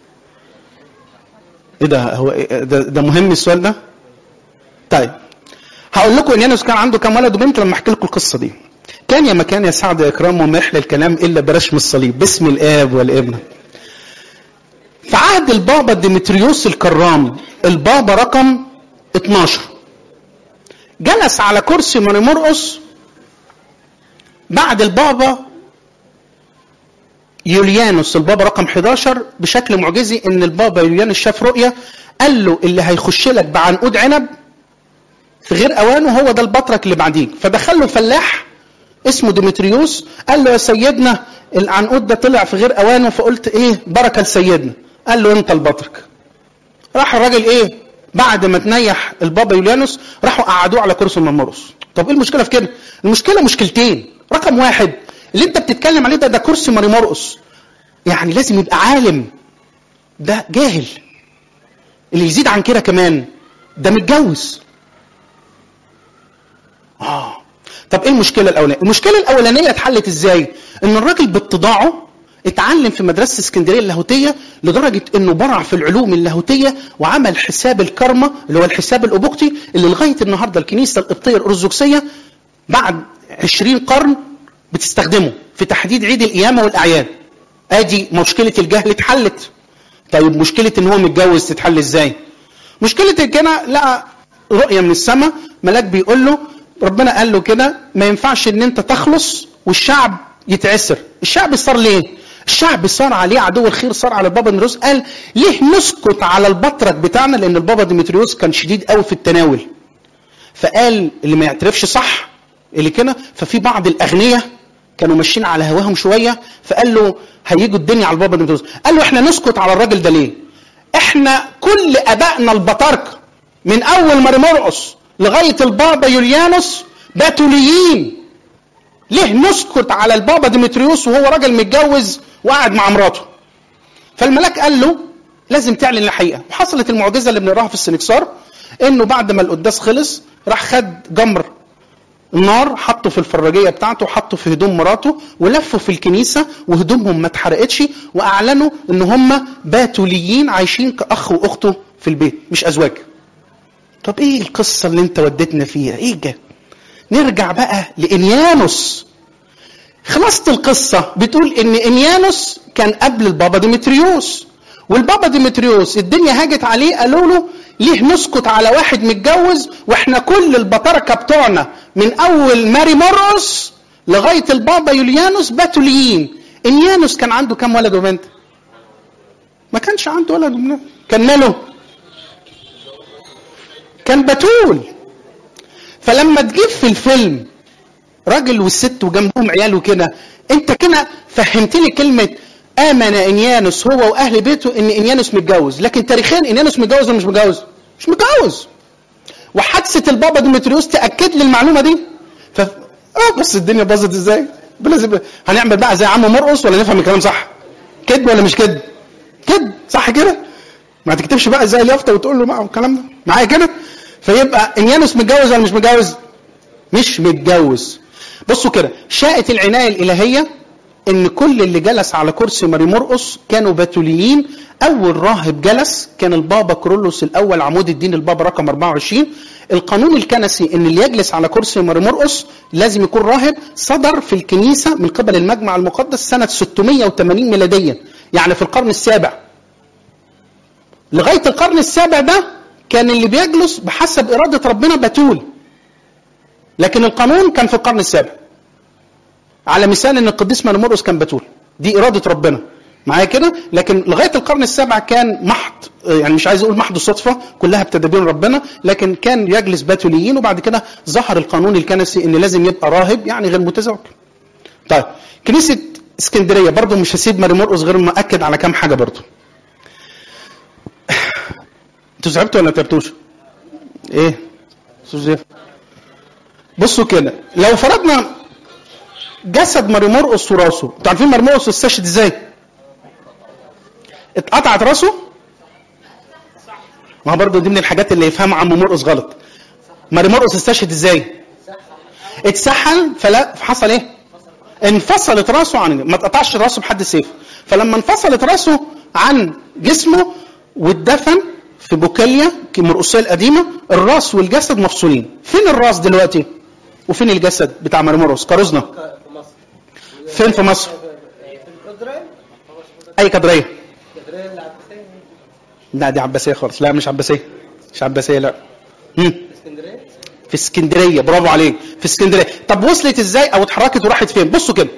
B: ايه ده هو إيه ده, ده مهم السؤال ده طيب هقول لكم انيانوس كان عنده كام ولد وبنت لما احكي لكم القصه دي كان يا مكان يا سعد يا اكرام وما يحلى الكلام الا برشم الصليب باسم الاب والابن في عهد البابا ديمتريوس الكرام البابا رقم 12 جلس على كرسي ماري مرقص بعد البابا يوليانوس البابا رقم 11 بشكل معجزي ان البابا يوليانوس شاف رؤيه قال له اللي هيخش لك بعنقود عنب في غير اوانه هو ده البطرك اللي بعديك فدخل له فلاح اسمه ديمتريوس قال له يا سيدنا العنقود ده طلع في غير اوانه فقلت ايه بركه لسيدنا قال له انت البطرك راح الراجل ايه بعد ما تنيح البابا يوليانوس راحوا قعدوه على كرسي المرمرس طب ايه المشكله في كده المشكله مشكلتين رقم واحد اللي انت بتتكلم عليه ده ده كرسي ماري مرقص يعني لازم يبقى عالم ده جاهل اللي يزيد عن كده كمان ده متجوز اه طب ايه المشكله الاولانيه المشكله الاولانيه اتحلت ازاي ان الراجل باتضاعه اتعلم في مدرسه اسكندريه اللاهوتيه لدرجه انه برع في العلوم اللاهوتيه وعمل حساب الكرمه اللي هو الحساب الابوقتي اللي لغايه النهارده الكنيسه القبطيه الارثوذكسيه بعد 20 قرن بتستخدمه في تحديد عيد القيامه والاعياد ادي مشكله الجهل اتحلت طيب مشكله ان هو متجوز تتحل ازاي مشكله كده لقى رؤيه من السماء ملاك بيقول له ربنا قال له كده ما ينفعش ان انت تخلص والشعب يتعسر الشعب صار ليه الشعب صار عليه عدو الخير صار على البابا ديمتريوس قال ليه نسكت على البطرك بتاعنا لان البابا ديمتريوس كان شديد قوي في التناول فقال اللي ما يعترفش صح اللي كده ففي بعض الاغنياء كانوا ماشيين على هواهم شويه فقال له هيجوا الدنيا على البابا ديمتريوس قال له احنا نسكت على الراجل ده ليه احنا كل ابائنا البطاركه من اول ماري مرقص لغايه البابا يوليانوس باتوليين ليه نسكت على البابا ديمتريوس وهو راجل متجوز وقاعد مع مراته فالملاك قال له لازم تعلن الحقيقه وحصلت المعجزه اللي بنقراها في السنكسار انه بعد ما القداس خلص راح خد جمر النار حطه في الفراجيه بتاعته حطه في هدوم مراته ولفوا في الكنيسه وهدومهم ما اتحرقتش واعلنوا ان هم باتوليين عايشين كاخ واخته في البيت مش ازواج طب ايه القصه اللي انت وديتنا فيها ايه جا نرجع بقى لانيانوس خلاصة القصة بتقول ان انيانوس كان قبل البابا ديمتريوس والبابا ديمتريوس الدنيا هاجت عليه قالوا له ليه نسكت على واحد متجوز واحنا كل البطاركة بتوعنا من اول ماري مرقس لغاية البابا يوليانوس باتوليين انيانوس كان عنده كام ولد وبنت ما كانش عنده ولد وبنت كان ماله كان بتول فلما تجيب في الفيلم راجل والست وجنبهم عيال وكده انت كده فهمتني كلمه امن انيانوس هو واهل بيته ان انيانوس متجوز لكن تاريخيا انيانوس متجوز ولا مش متجوز مش متجوز وحادثه البابا ديمتريوس تاكد لي المعلومه دي ف اه بس الدنيا باظت ازاي لازم هنعمل بقى زي عم مرقص ولا نفهم الكلام صح كذب ولا مش كذب كذب صح كده ما تكتبش بقى زي اليافطه وتقول له بقى الكلام ده معايا كده فيبقى انيانوس متجوز ولا مش متجوز مش متجوز بصوا كده شاءت العنايه الالهيه ان كل اللي جلس على كرسي ماري مرقص كانوا باتوليين اول راهب جلس كان البابا كرولوس الاول عمود الدين البابا رقم 24 القانون الكنسي ان اللي يجلس على كرسي ماري مرقص لازم يكون راهب صدر في الكنيسه من قبل المجمع المقدس سنه 680 ميلاديا يعني في القرن السابع لغايه القرن السابع ده كان اللي بيجلس بحسب اراده ربنا بتول لكن القانون كان في القرن السابع على مثال ان القديس مرمرقس كان بتول دي اراده ربنا معايا كده لكن لغايه القرن السابع كان محض يعني مش عايز اقول محض صدفه كلها بتدابير ربنا لكن كان يجلس باتوليين وبعد كده ظهر القانون الكنسي ان لازم يبقى راهب يعني غير متزوج طيب كنيسه اسكندريه برضه مش هسيب ماري مرقص غير ما اكد على كام حاجه برضه انتوا زعلتوا ولا ما تعبتوش؟ ايه؟ استاذ زيف بصوا كده لو فرضنا جسد ماري مرقص وراسه انتوا عارفين ماري مرقص استشهد ازاي؟ اتقطعت راسه ما هو برضه دي من الحاجات اللي يفهمها عم مرقص غلط ماري مرقص استشهد ازاي؟ اتسحل فلا حصل ايه؟ انفصلت راسه عن ما اتقطعش راسه بحد سيف فلما انفصلت راسه عن جسمه واتدفن في بوكاليا المرقصيه القديمه الراس والجسد مفصولين فين الراس دلوقتي وفين الجسد بتاع مرمرقص كاروزنا
D: في مصر
B: فين في مصر
D: في القدرة
B: اي كدريه
D: القدرة العباسية
B: لا دي عباسيه خالص لا مش عباسيه مش عباسيه لا مم.
D: اسكندرية
B: في اسكندريه برافو عليك في اسكندريه طب وصلت ازاي او اتحركت وراحت فين بصوا كده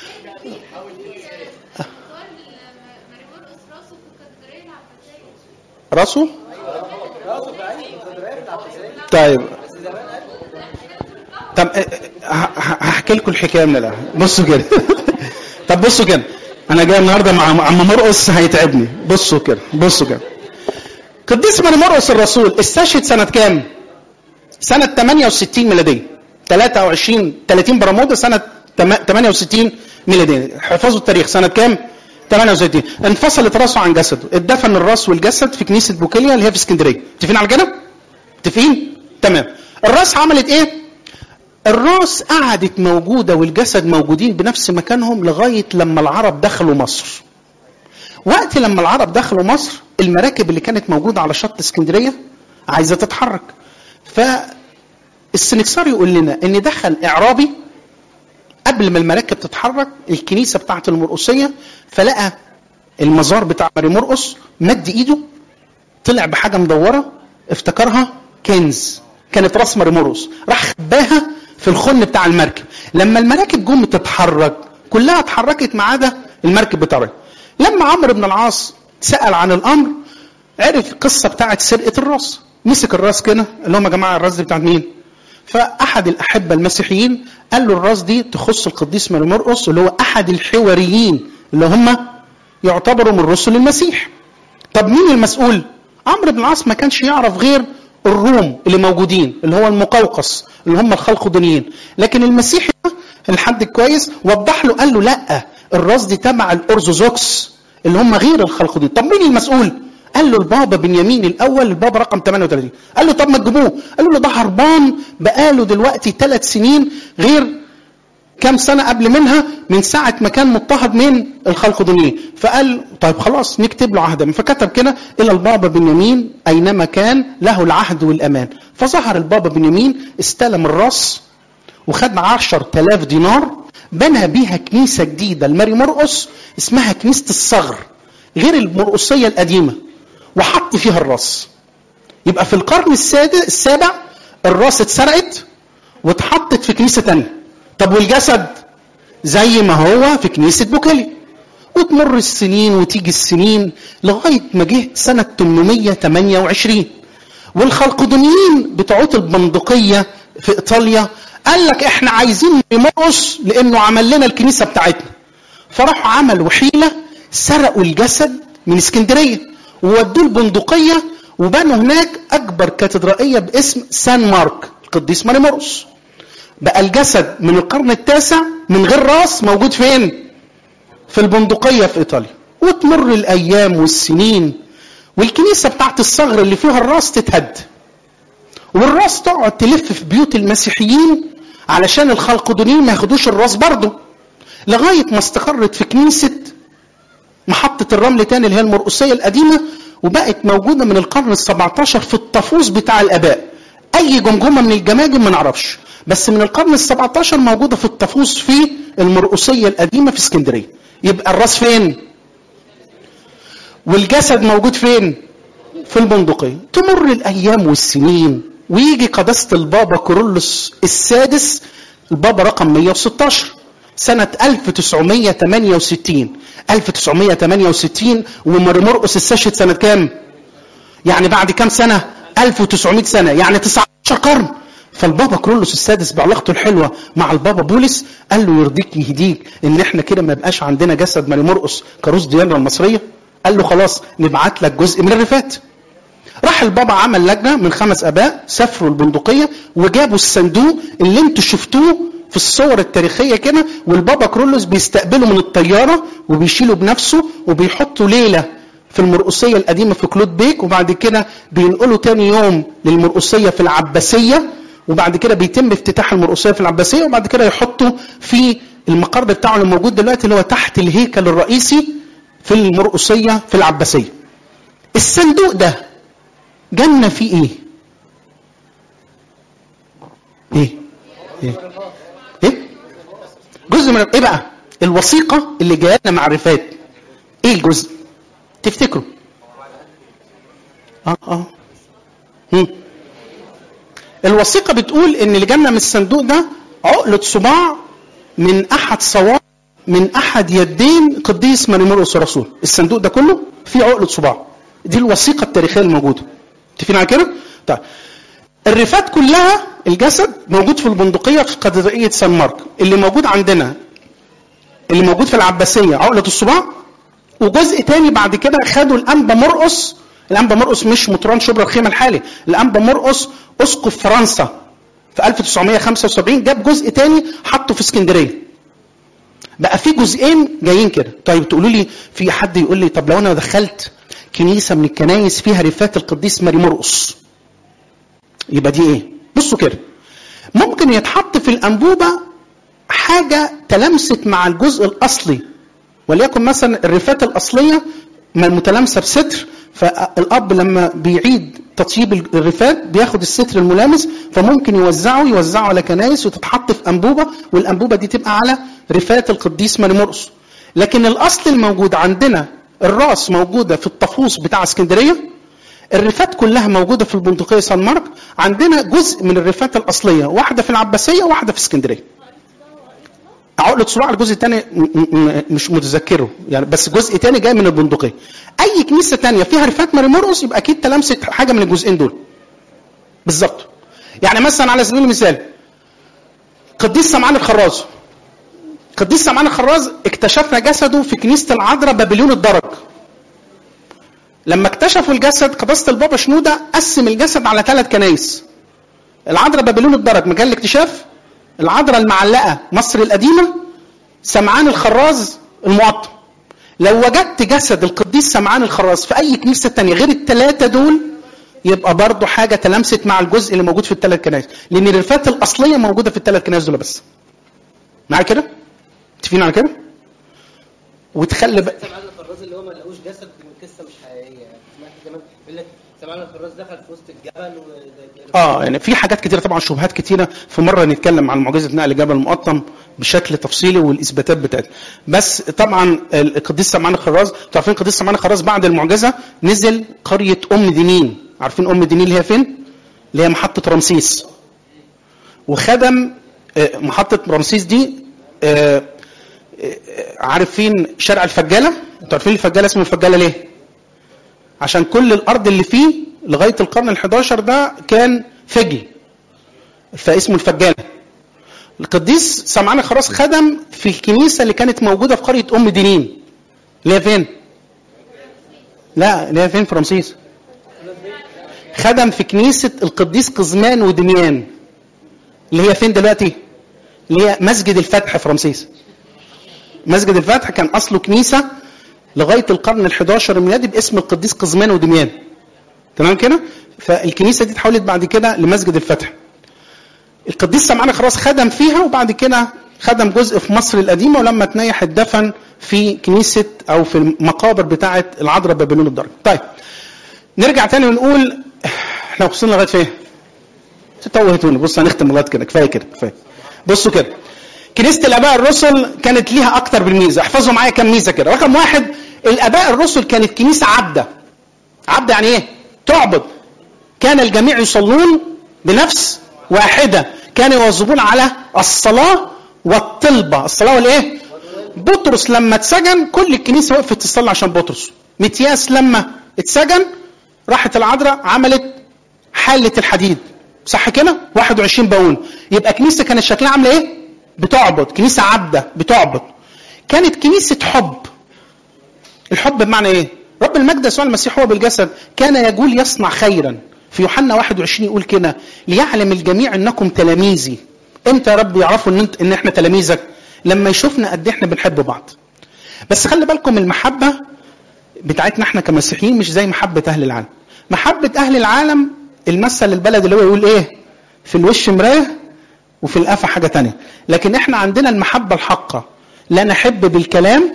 B: راسه طيب طب اه، اه، ه- هحكي لكم الحكايه من الاول بصوا كده طب بصوا كده انا جاي النهارده مع عم مرقص هيتعبني بصوا كده بصوا كده قديس ماري مرقص الرسول استشهد سنه كام؟ سنه 68 ميلاديه 23 30 برمودا سنه تم- 68 ميلاديه حفظوا التاريخ سنه كام؟ 68 انفصلت راسه عن جسده اتدفن الراس والجسد في كنيسه بوكيليا اللي هي في اسكندريه متفقين على كده؟ متفقين؟ تمام الراس عملت ايه؟ الراس قعدت موجوده والجسد موجودين بنفس مكانهم لغايه لما العرب دخلوا مصر وقت لما العرب دخلوا مصر المراكب اللي كانت موجوده على شط اسكندريه عايزه تتحرك فالسنكسار يقول لنا ان دخل اعرابي قبل ما المراكب تتحرك الكنيسه بتاعه المرقصيه فلقى المزار بتاع ماري مرقص مد ايده طلع بحاجه مدوره افتكرها كنز كانت راس ماري مرقص راح خباها في الخن بتاع المركب لما المراكب جم تتحرك كلها اتحركت ما عدا المركب بتاعه لما عمرو بن العاص سال عن الامر عرف القصه بتاعت سرقه الراس مسك الراس كده اللي هم يا جماعه الراس دي بتاعت مين فاحد الاحبه المسيحيين قال له الراس دي تخص القديس ماري مرقص اللي هو احد الحواريين اللي هم يعتبروا من رسل المسيح طب مين المسؤول عمرو بن العاص ما كانش يعرف غير الروم اللي موجودين اللي هو المقوقس اللي هم الخلقدونيين لكن المسيحي ده الحد كويس وضح له قال له لا الراس دي تبع الارثوذكس اللي هم غير الخلقدونيين طب مين المسؤول قال له البابا بنيامين الاول البابا رقم 38 قال له طب ما تجيبوه قال له ده هربان بقاله دلوقتي ثلاث سنين غير كم سنة قبل منها من ساعة ما كان مضطهد من الخلقدونيين فقال طيب خلاص نكتب له عهدا فكتب كده إلى البابا بنيامين أينما كان له العهد والأمان فظهر البابا بنيامين استلم الراس وخد عشر تلاف دينار بنى بيها كنيسة جديدة لماري مرقص اسمها كنيسة الصغر غير المرقصية القديمة وحط فيها الراس يبقى في القرن السادس السابع الراس اتسرقت واتحطت في كنيسة تانية طب والجسد زي ما هو في كنيسة بوكالي وتمر السنين وتيجي السنين لغاية ما جه سنة 828 والخلقدونيين بتوعات البندقية في إيطاليا قال لك احنا عايزين مرقص لأنه عمل لنا الكنيسة بتاعتنا فراحوا عملوا حيلة سرقوا الجسد من اسكندرية وودوه البندقية وبنوا هناك أكبر كاتدرائية باسم سان مارك القديس ماري مرقص بقى الجسد من القرن التاسع من غير راس موجود فين؟ في البندقية في إيطاليا وتمر الأيام والسنين والكنيسة بتاعت الصغر اللي فيها الراس تتهد والراس تقعد تلف في بيوت المسيحيين علشان الخلقدونيين ما ياخدوش الراس برضه لغاية ما استقرت في كنيسة محطة الرمل تاني اللي هي المرقصية القديمة وبقت موجودة من القرن السبعتاشر في الطفوس بتاع الآباء أي جمجمة من الجماجم ما نعرفش بس من القرن السبعتاشر موجودة في الطفوس في المرقصية القديمة في اسكندرية يبقى الراس فين؟ والجسد موجود فين؟ في البندقية تمر الأيام والسنين ويجي قداسة البابا كورولوس السادس البابا رقم 116 سنة 1968 1968 ومرمرقس استشهد سنة كام؟ يعني بعد كام سنة؟ 1900 سنة يعني 19 قرن فالبابا كرولوس السادس بعلاقته الحلوة مع البابا بولس قال له يرضيك يهديك ان احنا كده ما يبقاش عندنا جسد ماري مرقس كروس ديانا المصرية قال له خلاص نبعت لك جزء من الرفات راح البابا عمل لجنه من خمس اباء سافروا البندقيه وجابوا الصندوق اللي انتوا شفتوه في الصور التاريخيه كده والبابا كرولوس بيستقبله من الطياره وبيشيله بنفسه وبيحطوا ليله في المرقصيه القديمه في كلود بيك وبعد كده بينقلوا تاني يوم للمرقصيه في العباسيه وبعد كده بيتم افتتاح المرقصيه في العباسيه وبعد كده يحطوا في المقر بتاعه اللي موجود دلوقتي اللي هو تحت الهيكل الرئيسي في المرقصيه في العباسيه. الصندوق ده جنة فيه ايه؟ ايه؟ ايه؟ ايه؟ جزء من ايه بقى؟ الوثيقة اللي جايه لنا معرفات ايه الجزء؟ تفتكروا؟ اه اه هم. الوثيقة بتقول ان اللي جالنا من الصندوق ده عقلة صباع من احد صواب من احد يدين قديس مريمورقس الرسول الصندوق ده كله فيه عقلة صباع دي الوثيقة التاريخية الموجودة متفقين على كده؟ طيب الرفات كلها الجسد موجود في البندقية في قدرية سان مارك اللي موجود عندنا اللي موجود في العباسية عقلة الصباع وجزء تاني بعد كده خدوا الأنبا مرقص الأنبا مرقص مش مطران شبرا الخيمة الحالي الأنبا مرقص أسقف فرنسا في 1975 جاب جزء تاني حطه في اسكندرية بقى في جزئين جايين كده طيب تقولوا لي في حد يقول لي طب لو انا دخلت كنيسه من الكنايس فيها رفات القديس ماري مرقص يبقى دي ايه بصوا كده ممكن يتحط في الانبوبه حاجه تلامست مع الجزء الاصلي وليكن مثلا الرفات الاصليه ما متلامسه بستر فالاب لما بيعيد تطيب الرفات بياخد الستر الملامس فممكن يوزعه يوزعه على كنايس وتتحط في انبوبه والانبوبه دي تبقى على رفات القديس ماري مرقص لكن الاصل الموجود عندنا الراس موجوده في الطفوس بتاع اسكندريه الرفات كلها موجوده في البندقيه سان مارك عندنا جزء من الرفات الاصليه واحده في العباسيه وواحده في اسكندريه عقلة صباع الجزء الثاني مش متذكره يعني بس جزء ثاني جاي من البندقيه اي كنيسه ثانيه فيها رفات ماري مرقص يبقى اكيد تلامست حاجه من الجزئين دول بالظبط يعني مثلا على سبيل المثال قديس سمعان الخراز قديس سمعان الخراز اكتشفنا جسده في كنيسه العذراء بابليون الدرج لما اكتشفوا الجسد قداسه البابا شنوده قسم الجسد على ثلاث كنايس العذراء بابليون الدرج مكان الاكتشاف العذراء المعلقه مصر القديمه سمعان الخراز المعطم لو وجدت جسد القديس سمعان الخراز في اي كنيسه تانية غير الثلاثه دول يبقى برضه حاجه تلامست مع الجزء اللي موجود في الثلاث كنائس لان الرفات الاصليه موجوده في الثلاث كنائس دول بس معايا كده متفقين على كده وتخلي بقى
D: سمعنا الفراز اللي هو ما لقوش جسد من قصه مش حقيقيه يعني سمعت كمان بيقول لك سمعنا الفراز دخل في وسط الجبل و
B: اه يعني في حاجات كتيره طبعا شبهات كتيره في مره نتكلم عن معجزه نقل جبل المقطم بشكل تفصيلي والاثباتات بتاعتها بس طبعا القديس سمعان الخراز انتوا عارفين القديس سمعان الخراز بعد المعجزه نزل قريه ام دينين عارفين ام دينين اللي هي فين اللي هي محطه رمسيس وخدم آه، محطه رمسيس دي آه، آه، عارفين شارع الفجاله انتوا عارفين الفجاله اسمه الفجاله ليه عشان كل الارض اللي فيه لغايه القرن ال11 ده كان فجل فاسمه الفجاله القديس سمعان الخراس خدم في الكنيسه اللي كانت موجوده في قريه ام دينين اللي هي فين؟ لا اللي هي فين في رمسيس؟ خدم في كنيسه القديس قزمان ودميان اللي هي فين دلوقتي؟ اللي هي مسجد الفتح في رمسيس مسجد الفتح كان اصله كنيسه لغايه القرن ال11 الميلادي باسم القديس قزمان ودميان تمام كده؟ فالكنيسه دي اتحولت بعد كده لمسجد الفتح القديس سمعان خلاص خدم فيها وبعد كده خدم جزء في مصر القديمه ولما تنيح اتدفن في كنيسه او في المقابر بتاعه العذراء بابلون الدرج. طيب نرجع تاني ونقول احنا وصلنا لغايه فين؟ توهتوني بص هنختم لغايه كده كفايه كده كفايه. بصوا كده كنيسه الاباء الرسل كانت ليها اكتر من ميزه احفظوا معايا كم ميزه كده رقم واحد الاباء الرسل كانت كنيسه عبده عبده يعني ايه؟ تعبد كان الجميع يصلون بنفس واحدة كانوا يواظبون على الصلاة والطلبة الصلاة والإيه؟ بطرس لما اتسجن كل الكنيسة وقفت تصلي عشان بطرس متياس لما اتسجن راحت العذراء عملت حالة الحديد صح كده؟ 21 باون يبقى كنيسة كانت شكلها عاملة إيه؟ بتعبد كنيسة عبدة بتعبد كانت كنيسة حب الحب بمعنى إيه؟ رب المجد يسوع المسيح هو بالجسد كان يقول يصنع خيرا في يوحنا 21 يقول كده ليعلم الجميع انكم تلاميذي امتى يا رب يعرفوا ان انت ان احنا تلاميذك لما يشوفنا قد إيه احنا بنحب بعض بس خلي بالكم المحبه بتاعتنا احنا كمسيحيين مش زي محبه اهل العالم محبه اهل العالم المثل البلد اللي هو يقول ايه في الوش مرايه وفي القفا حاجه تانية لكن احنا عندنا المحبه الحقه لا نحب بالكلام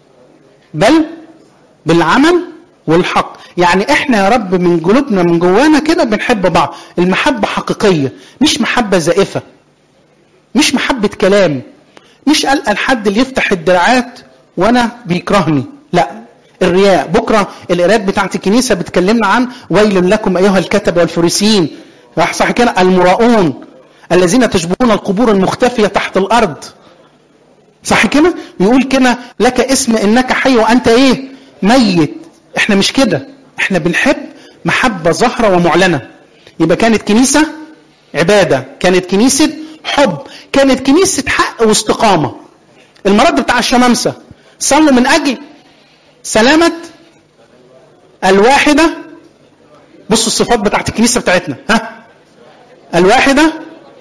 B: بل بالعمل والحق يعني احنا يا رب من قلوبنا من جوانا كده بنحب بعض المحبه حقيقيه مش محبه زائفه مش محبه كلام مش قلقان حد اللي يفتح الدراعات وانا بيكرهني لا الرياء بكره القراءات بتاعت الكنيسه بتكلمنا عن ويل لكم ايها الكتبه والفريسيين صح كده المراؤون الذين تشبهون القبور المختفيه تحت الارض صح كده يقول كده لك اسم انك حي وانت ايه ميت احنا مش كده احنا بنحب محبه ظاهره ومعلنه يبقى كانت كنيسه عباده كانت كنيسه حب كانت كنيسه حق واستقامه المرض بتاع الشمامسه صلوا من اجل سلامه الواحده بصوا الصفات بتاعت الكنيسه بتاعتنا ها الواحده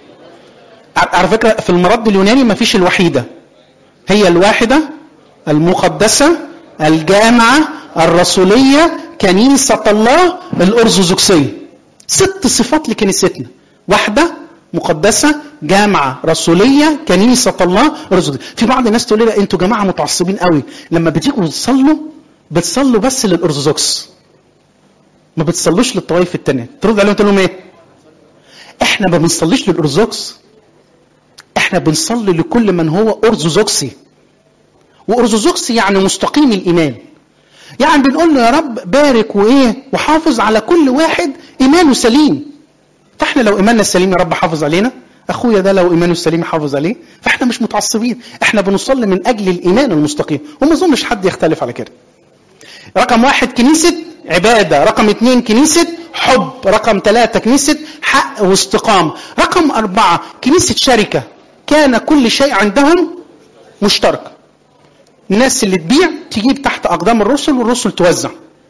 B: على فكره في المرض اليوناني ما فيش الوحيده هي الواحده المقدسه الجامعه الرسوليه كنيسه الله الارثوذكسيه ست صفات لكنيستنا واحده مقدسه جامعه رسوليه كنيسه الله ارثوذكسيه في بعض الناس تقول لي انتوا جماعه متعصبين قوي لما بتيجوا تصلوا بتصلوا بس للارثوذكس ما بتصلوش للطوائف التانية ترد عليهم تقول لهم ايه احنا ما بنصليش للارثوذكس احنا بنصلي لكل من هو ارثوذكسي وارثوذكسي يعني مستقيم الايمان يعني بنقول له يا رب بارك وايه وحافظ على كل واحد ايمانه سليم فاحنا لو ايماننا السليم يا رب حافظ علينا اخويا ده لو ايمانه السليم يحافظ عليه فاحنا مش متعصبين احنا بنصلي من اجل الايمان المستقيم وما اظنش حد يختلف على كده رقم واحد كنيسة عبادة رقم اثنين كنيسة حب رقم ثلاثة كنيسة حق واستقامة رقم أربعة كنيسة شركة كان كل شيء عندهم مشترك الناس اللي تبيع تجيب تحت أقدام الرسل والرسل توزع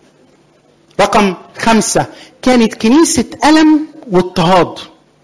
B: رقم خمسة كانت كنيسة ألم واضطهاد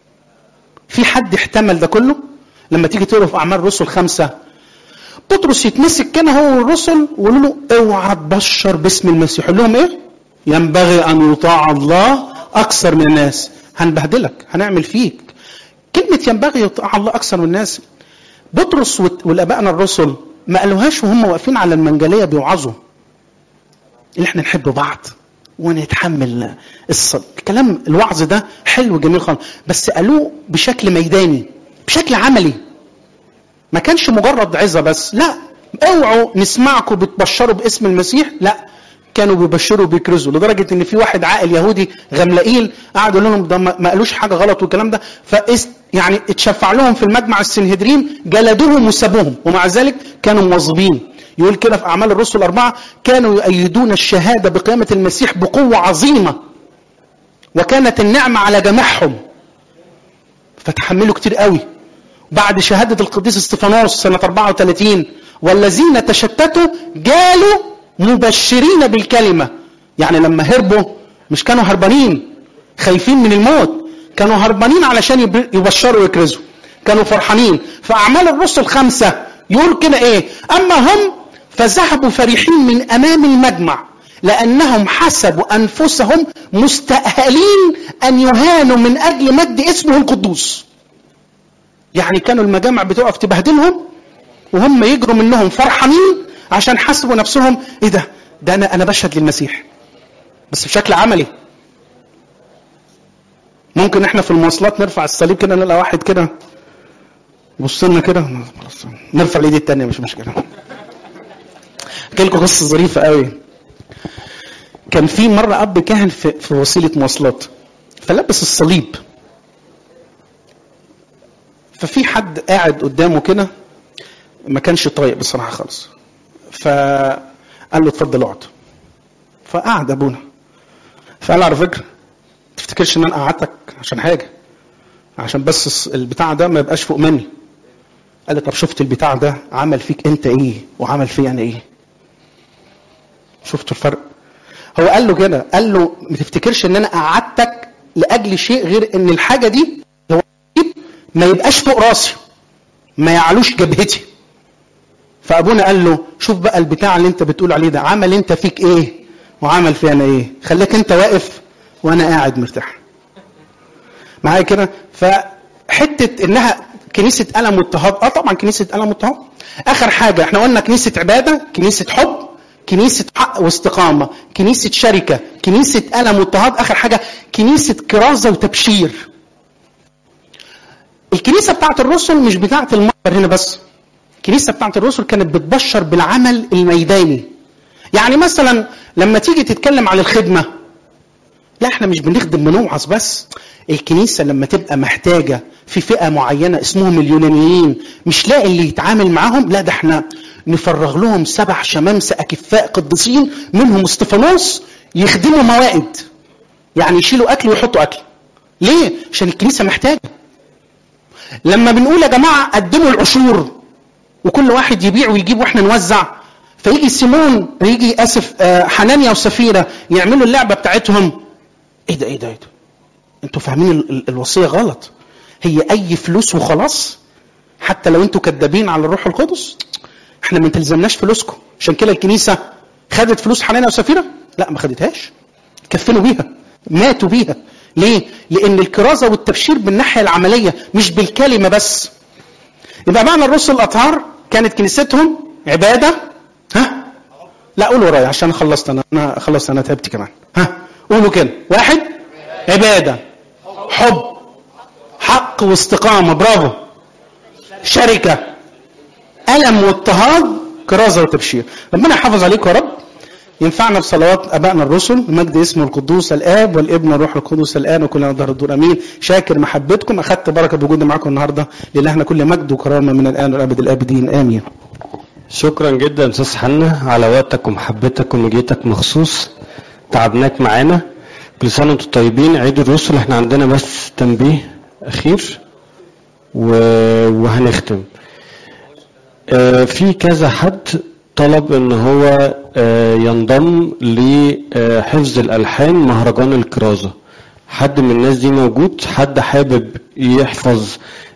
B: في حد احتمل ده كله لما تيجي تقرا في أعمال الرسل خمسة بطرس يتمسك كان هو والرسل ويقولوا له اوعى تبشر باسم المسيح يقول لهم ايه ينبغي ان يطاع الله اكثر من الناس هنبهدلك هنعمل فيك كلمة ينبغي يطاع الله أكثر من الناس بطرس والآبائنا الرسل ما قالوهاش وهم واقفين على المنجلية بيوعظوا اللي احنا نحب بعض ونتحمل الصد الكلام الوعظ ده حلو جميل خالص بس قالوه بشكل ميداني بشكل عملي ما كانش مجرد عظة بس لا اوعوا نسمعكم بتبشروا باسم المسيح لا كانوا بيبشروا بيكرزوا لدرجه ان في واحد عاقل يهودي غملائيل قعد يقول لهم ده ما قالوش حاجه غلط والكلام ده فاست يعني اتشفع لهم في المجمع السنهدرين جلدوهم وسابوهم ومع ذلك كانوا مواظبين يقول كده في اعمال الرسل الاربعه كانوا يؤيدون الشهاده بقيامه المسيح بقوه عظيمه وكانت النعمه على جميعهم فتحملوا كتير قوي بعد شهاده القديس استفانوس سنه 34 والذين تشتتوا جالوا مبشرين بالكلمة يعني لما هربوا مش كانوا هربانين خايفين من الموت كانوا هربانين علشان يبشروا ويكرزوا كانوا فرحانين فأعمال الرسل خمسة يقول كده إيه أما هم فذهبوا فرحين من أمام المجمع لأنهم حسبوا أنفسهم مستأهلين أن يهانوا من أجل مجد اسمه القدوس يعني كانوا المجامع بتقف تبهدلهم وهم يجروا منهم فرحانين عشان حسبوا نفسهم ايه ده ده انا انا بشهد للمسيح بس بشكل عملي ممكن احنا في المواصلات نرفع الصليب كده نلاقي واحد كده يبص لنا كده نرفع الايد التانية مش مشكله احكي لكم قصه ظريفه قوي كان في مره اب كاهن في, في وسيله مواصلات فلبس الصليب ففي حد قاعد قدامه كده ما كانش طايق بصراحه خالص فقال له اتفضل اقعد فقعد ابونا فقال على فكره تفتكرش ان انا قعدتك عشان حاجه عشان بس البتاع ده ما يبقاش فوق مني قال لي طب شفت البتاع ده عمل فيك انت ايه وعمل فيا انا ايه شفتوا الفرق هو قال له كده قال له ما تفتكرش ان انا قعدتك لاجل شيء غير ان الحاجه دي لو ما يبقاش فوق راسي ما يعلوش جبهتي فابونا قال له شوف بقى البتاع اللي انت بتقول عليه ده عمل انت فيك ايه وعمل فيا انا ايه خليك انت واقف وانا قاعد مرتاح معايا كده فحته انها كنيسه الم واضطهاد اه طبعا كنيسه الم واضطهاد اخر حاجه احنا قلنا كنيسه عباده كنيسه حب كنيسه حق واستقامه كنيسه شركه كنيسه الم واضطهاد اخر حاجه كنيسه كرازه وتبشير الكنيسه بتاعت الرسل مش بتاعت المنبر هنا بس الكنيسه بتاعت الرسل كانت بتبشر بالعمل الميداني يعني مثلا لما تيجي تتكلم عن الخدمه لا احنا مش بنخدم بنوعظ بس الكنيسه لما تبقى محتاجه في فئه معينه اسمهم اليونانيين مش لاقي اللي يتعامل معاهم لا ده احنا نفرغ لهم سبع شمامسه اكفاء قديسين منهم استفانوس يخدموا موائد يعني يشيلوا اكل ويحطوا اكل ليه عشان الكنيسه محتاجه لما بنقول يا جماعه قدموا العشور وكل واحد يبيع ويجيب واحنا نوزع فيجي سيمون يجي اسف آه، حنانيا وسفيره يعملوا اللعبه بتاعتهم ايه ده ايه ده ايه ده انتوا فاهمين ال- ال- الوصيه غلط هي اي فلوس وخلاص حتى لو انتوا كدابين على الروح القدس احنا ما تلزمناش فلوسكم عشان كده الكنيسه خدت فلوس حنانيا وسفيره لا ما خدتهاش كفنوا بيها ماتوا بيها ليه لان الكرازه والتبشير بالناحيه العمليه مش بالكلمه بس يبقى معنى الرسل الاطهار كانت كنيستهم عباده ها لا قولوا ورايا عشان خلصت انا انا خلصت انا تعبت كمان ها قولوا كده واحد عباده حب حق واستقامه برافو شركه الم واضطهاد كرازه وتبشير ربنا يحافظ عليكم يا رب ينفعنا بصلوات ابائنا الرسل مجد اسمه القدوس الاب والابن والروح القدس الان وكلنا ظهر الدور امين شاكر محبتكم اخذت بركه بوجودي معاكم النهارده لله كل مجد وكرامه من الان والابد الابدين امين
A: شكرا جدا استاذ حنا على وقتك ومحبتك ومجيتك مخصوص تعبناك معانا كل سنه وانتم طيبين عيد الرسل احنا عندنا بس تنبيه اخير و... وهنختم آه، في كذا حد طلب ان هو آه، ينضم لحفظ الالحان مهرجان الكرازه حد من الناس دي موجود حد حابب يحفظ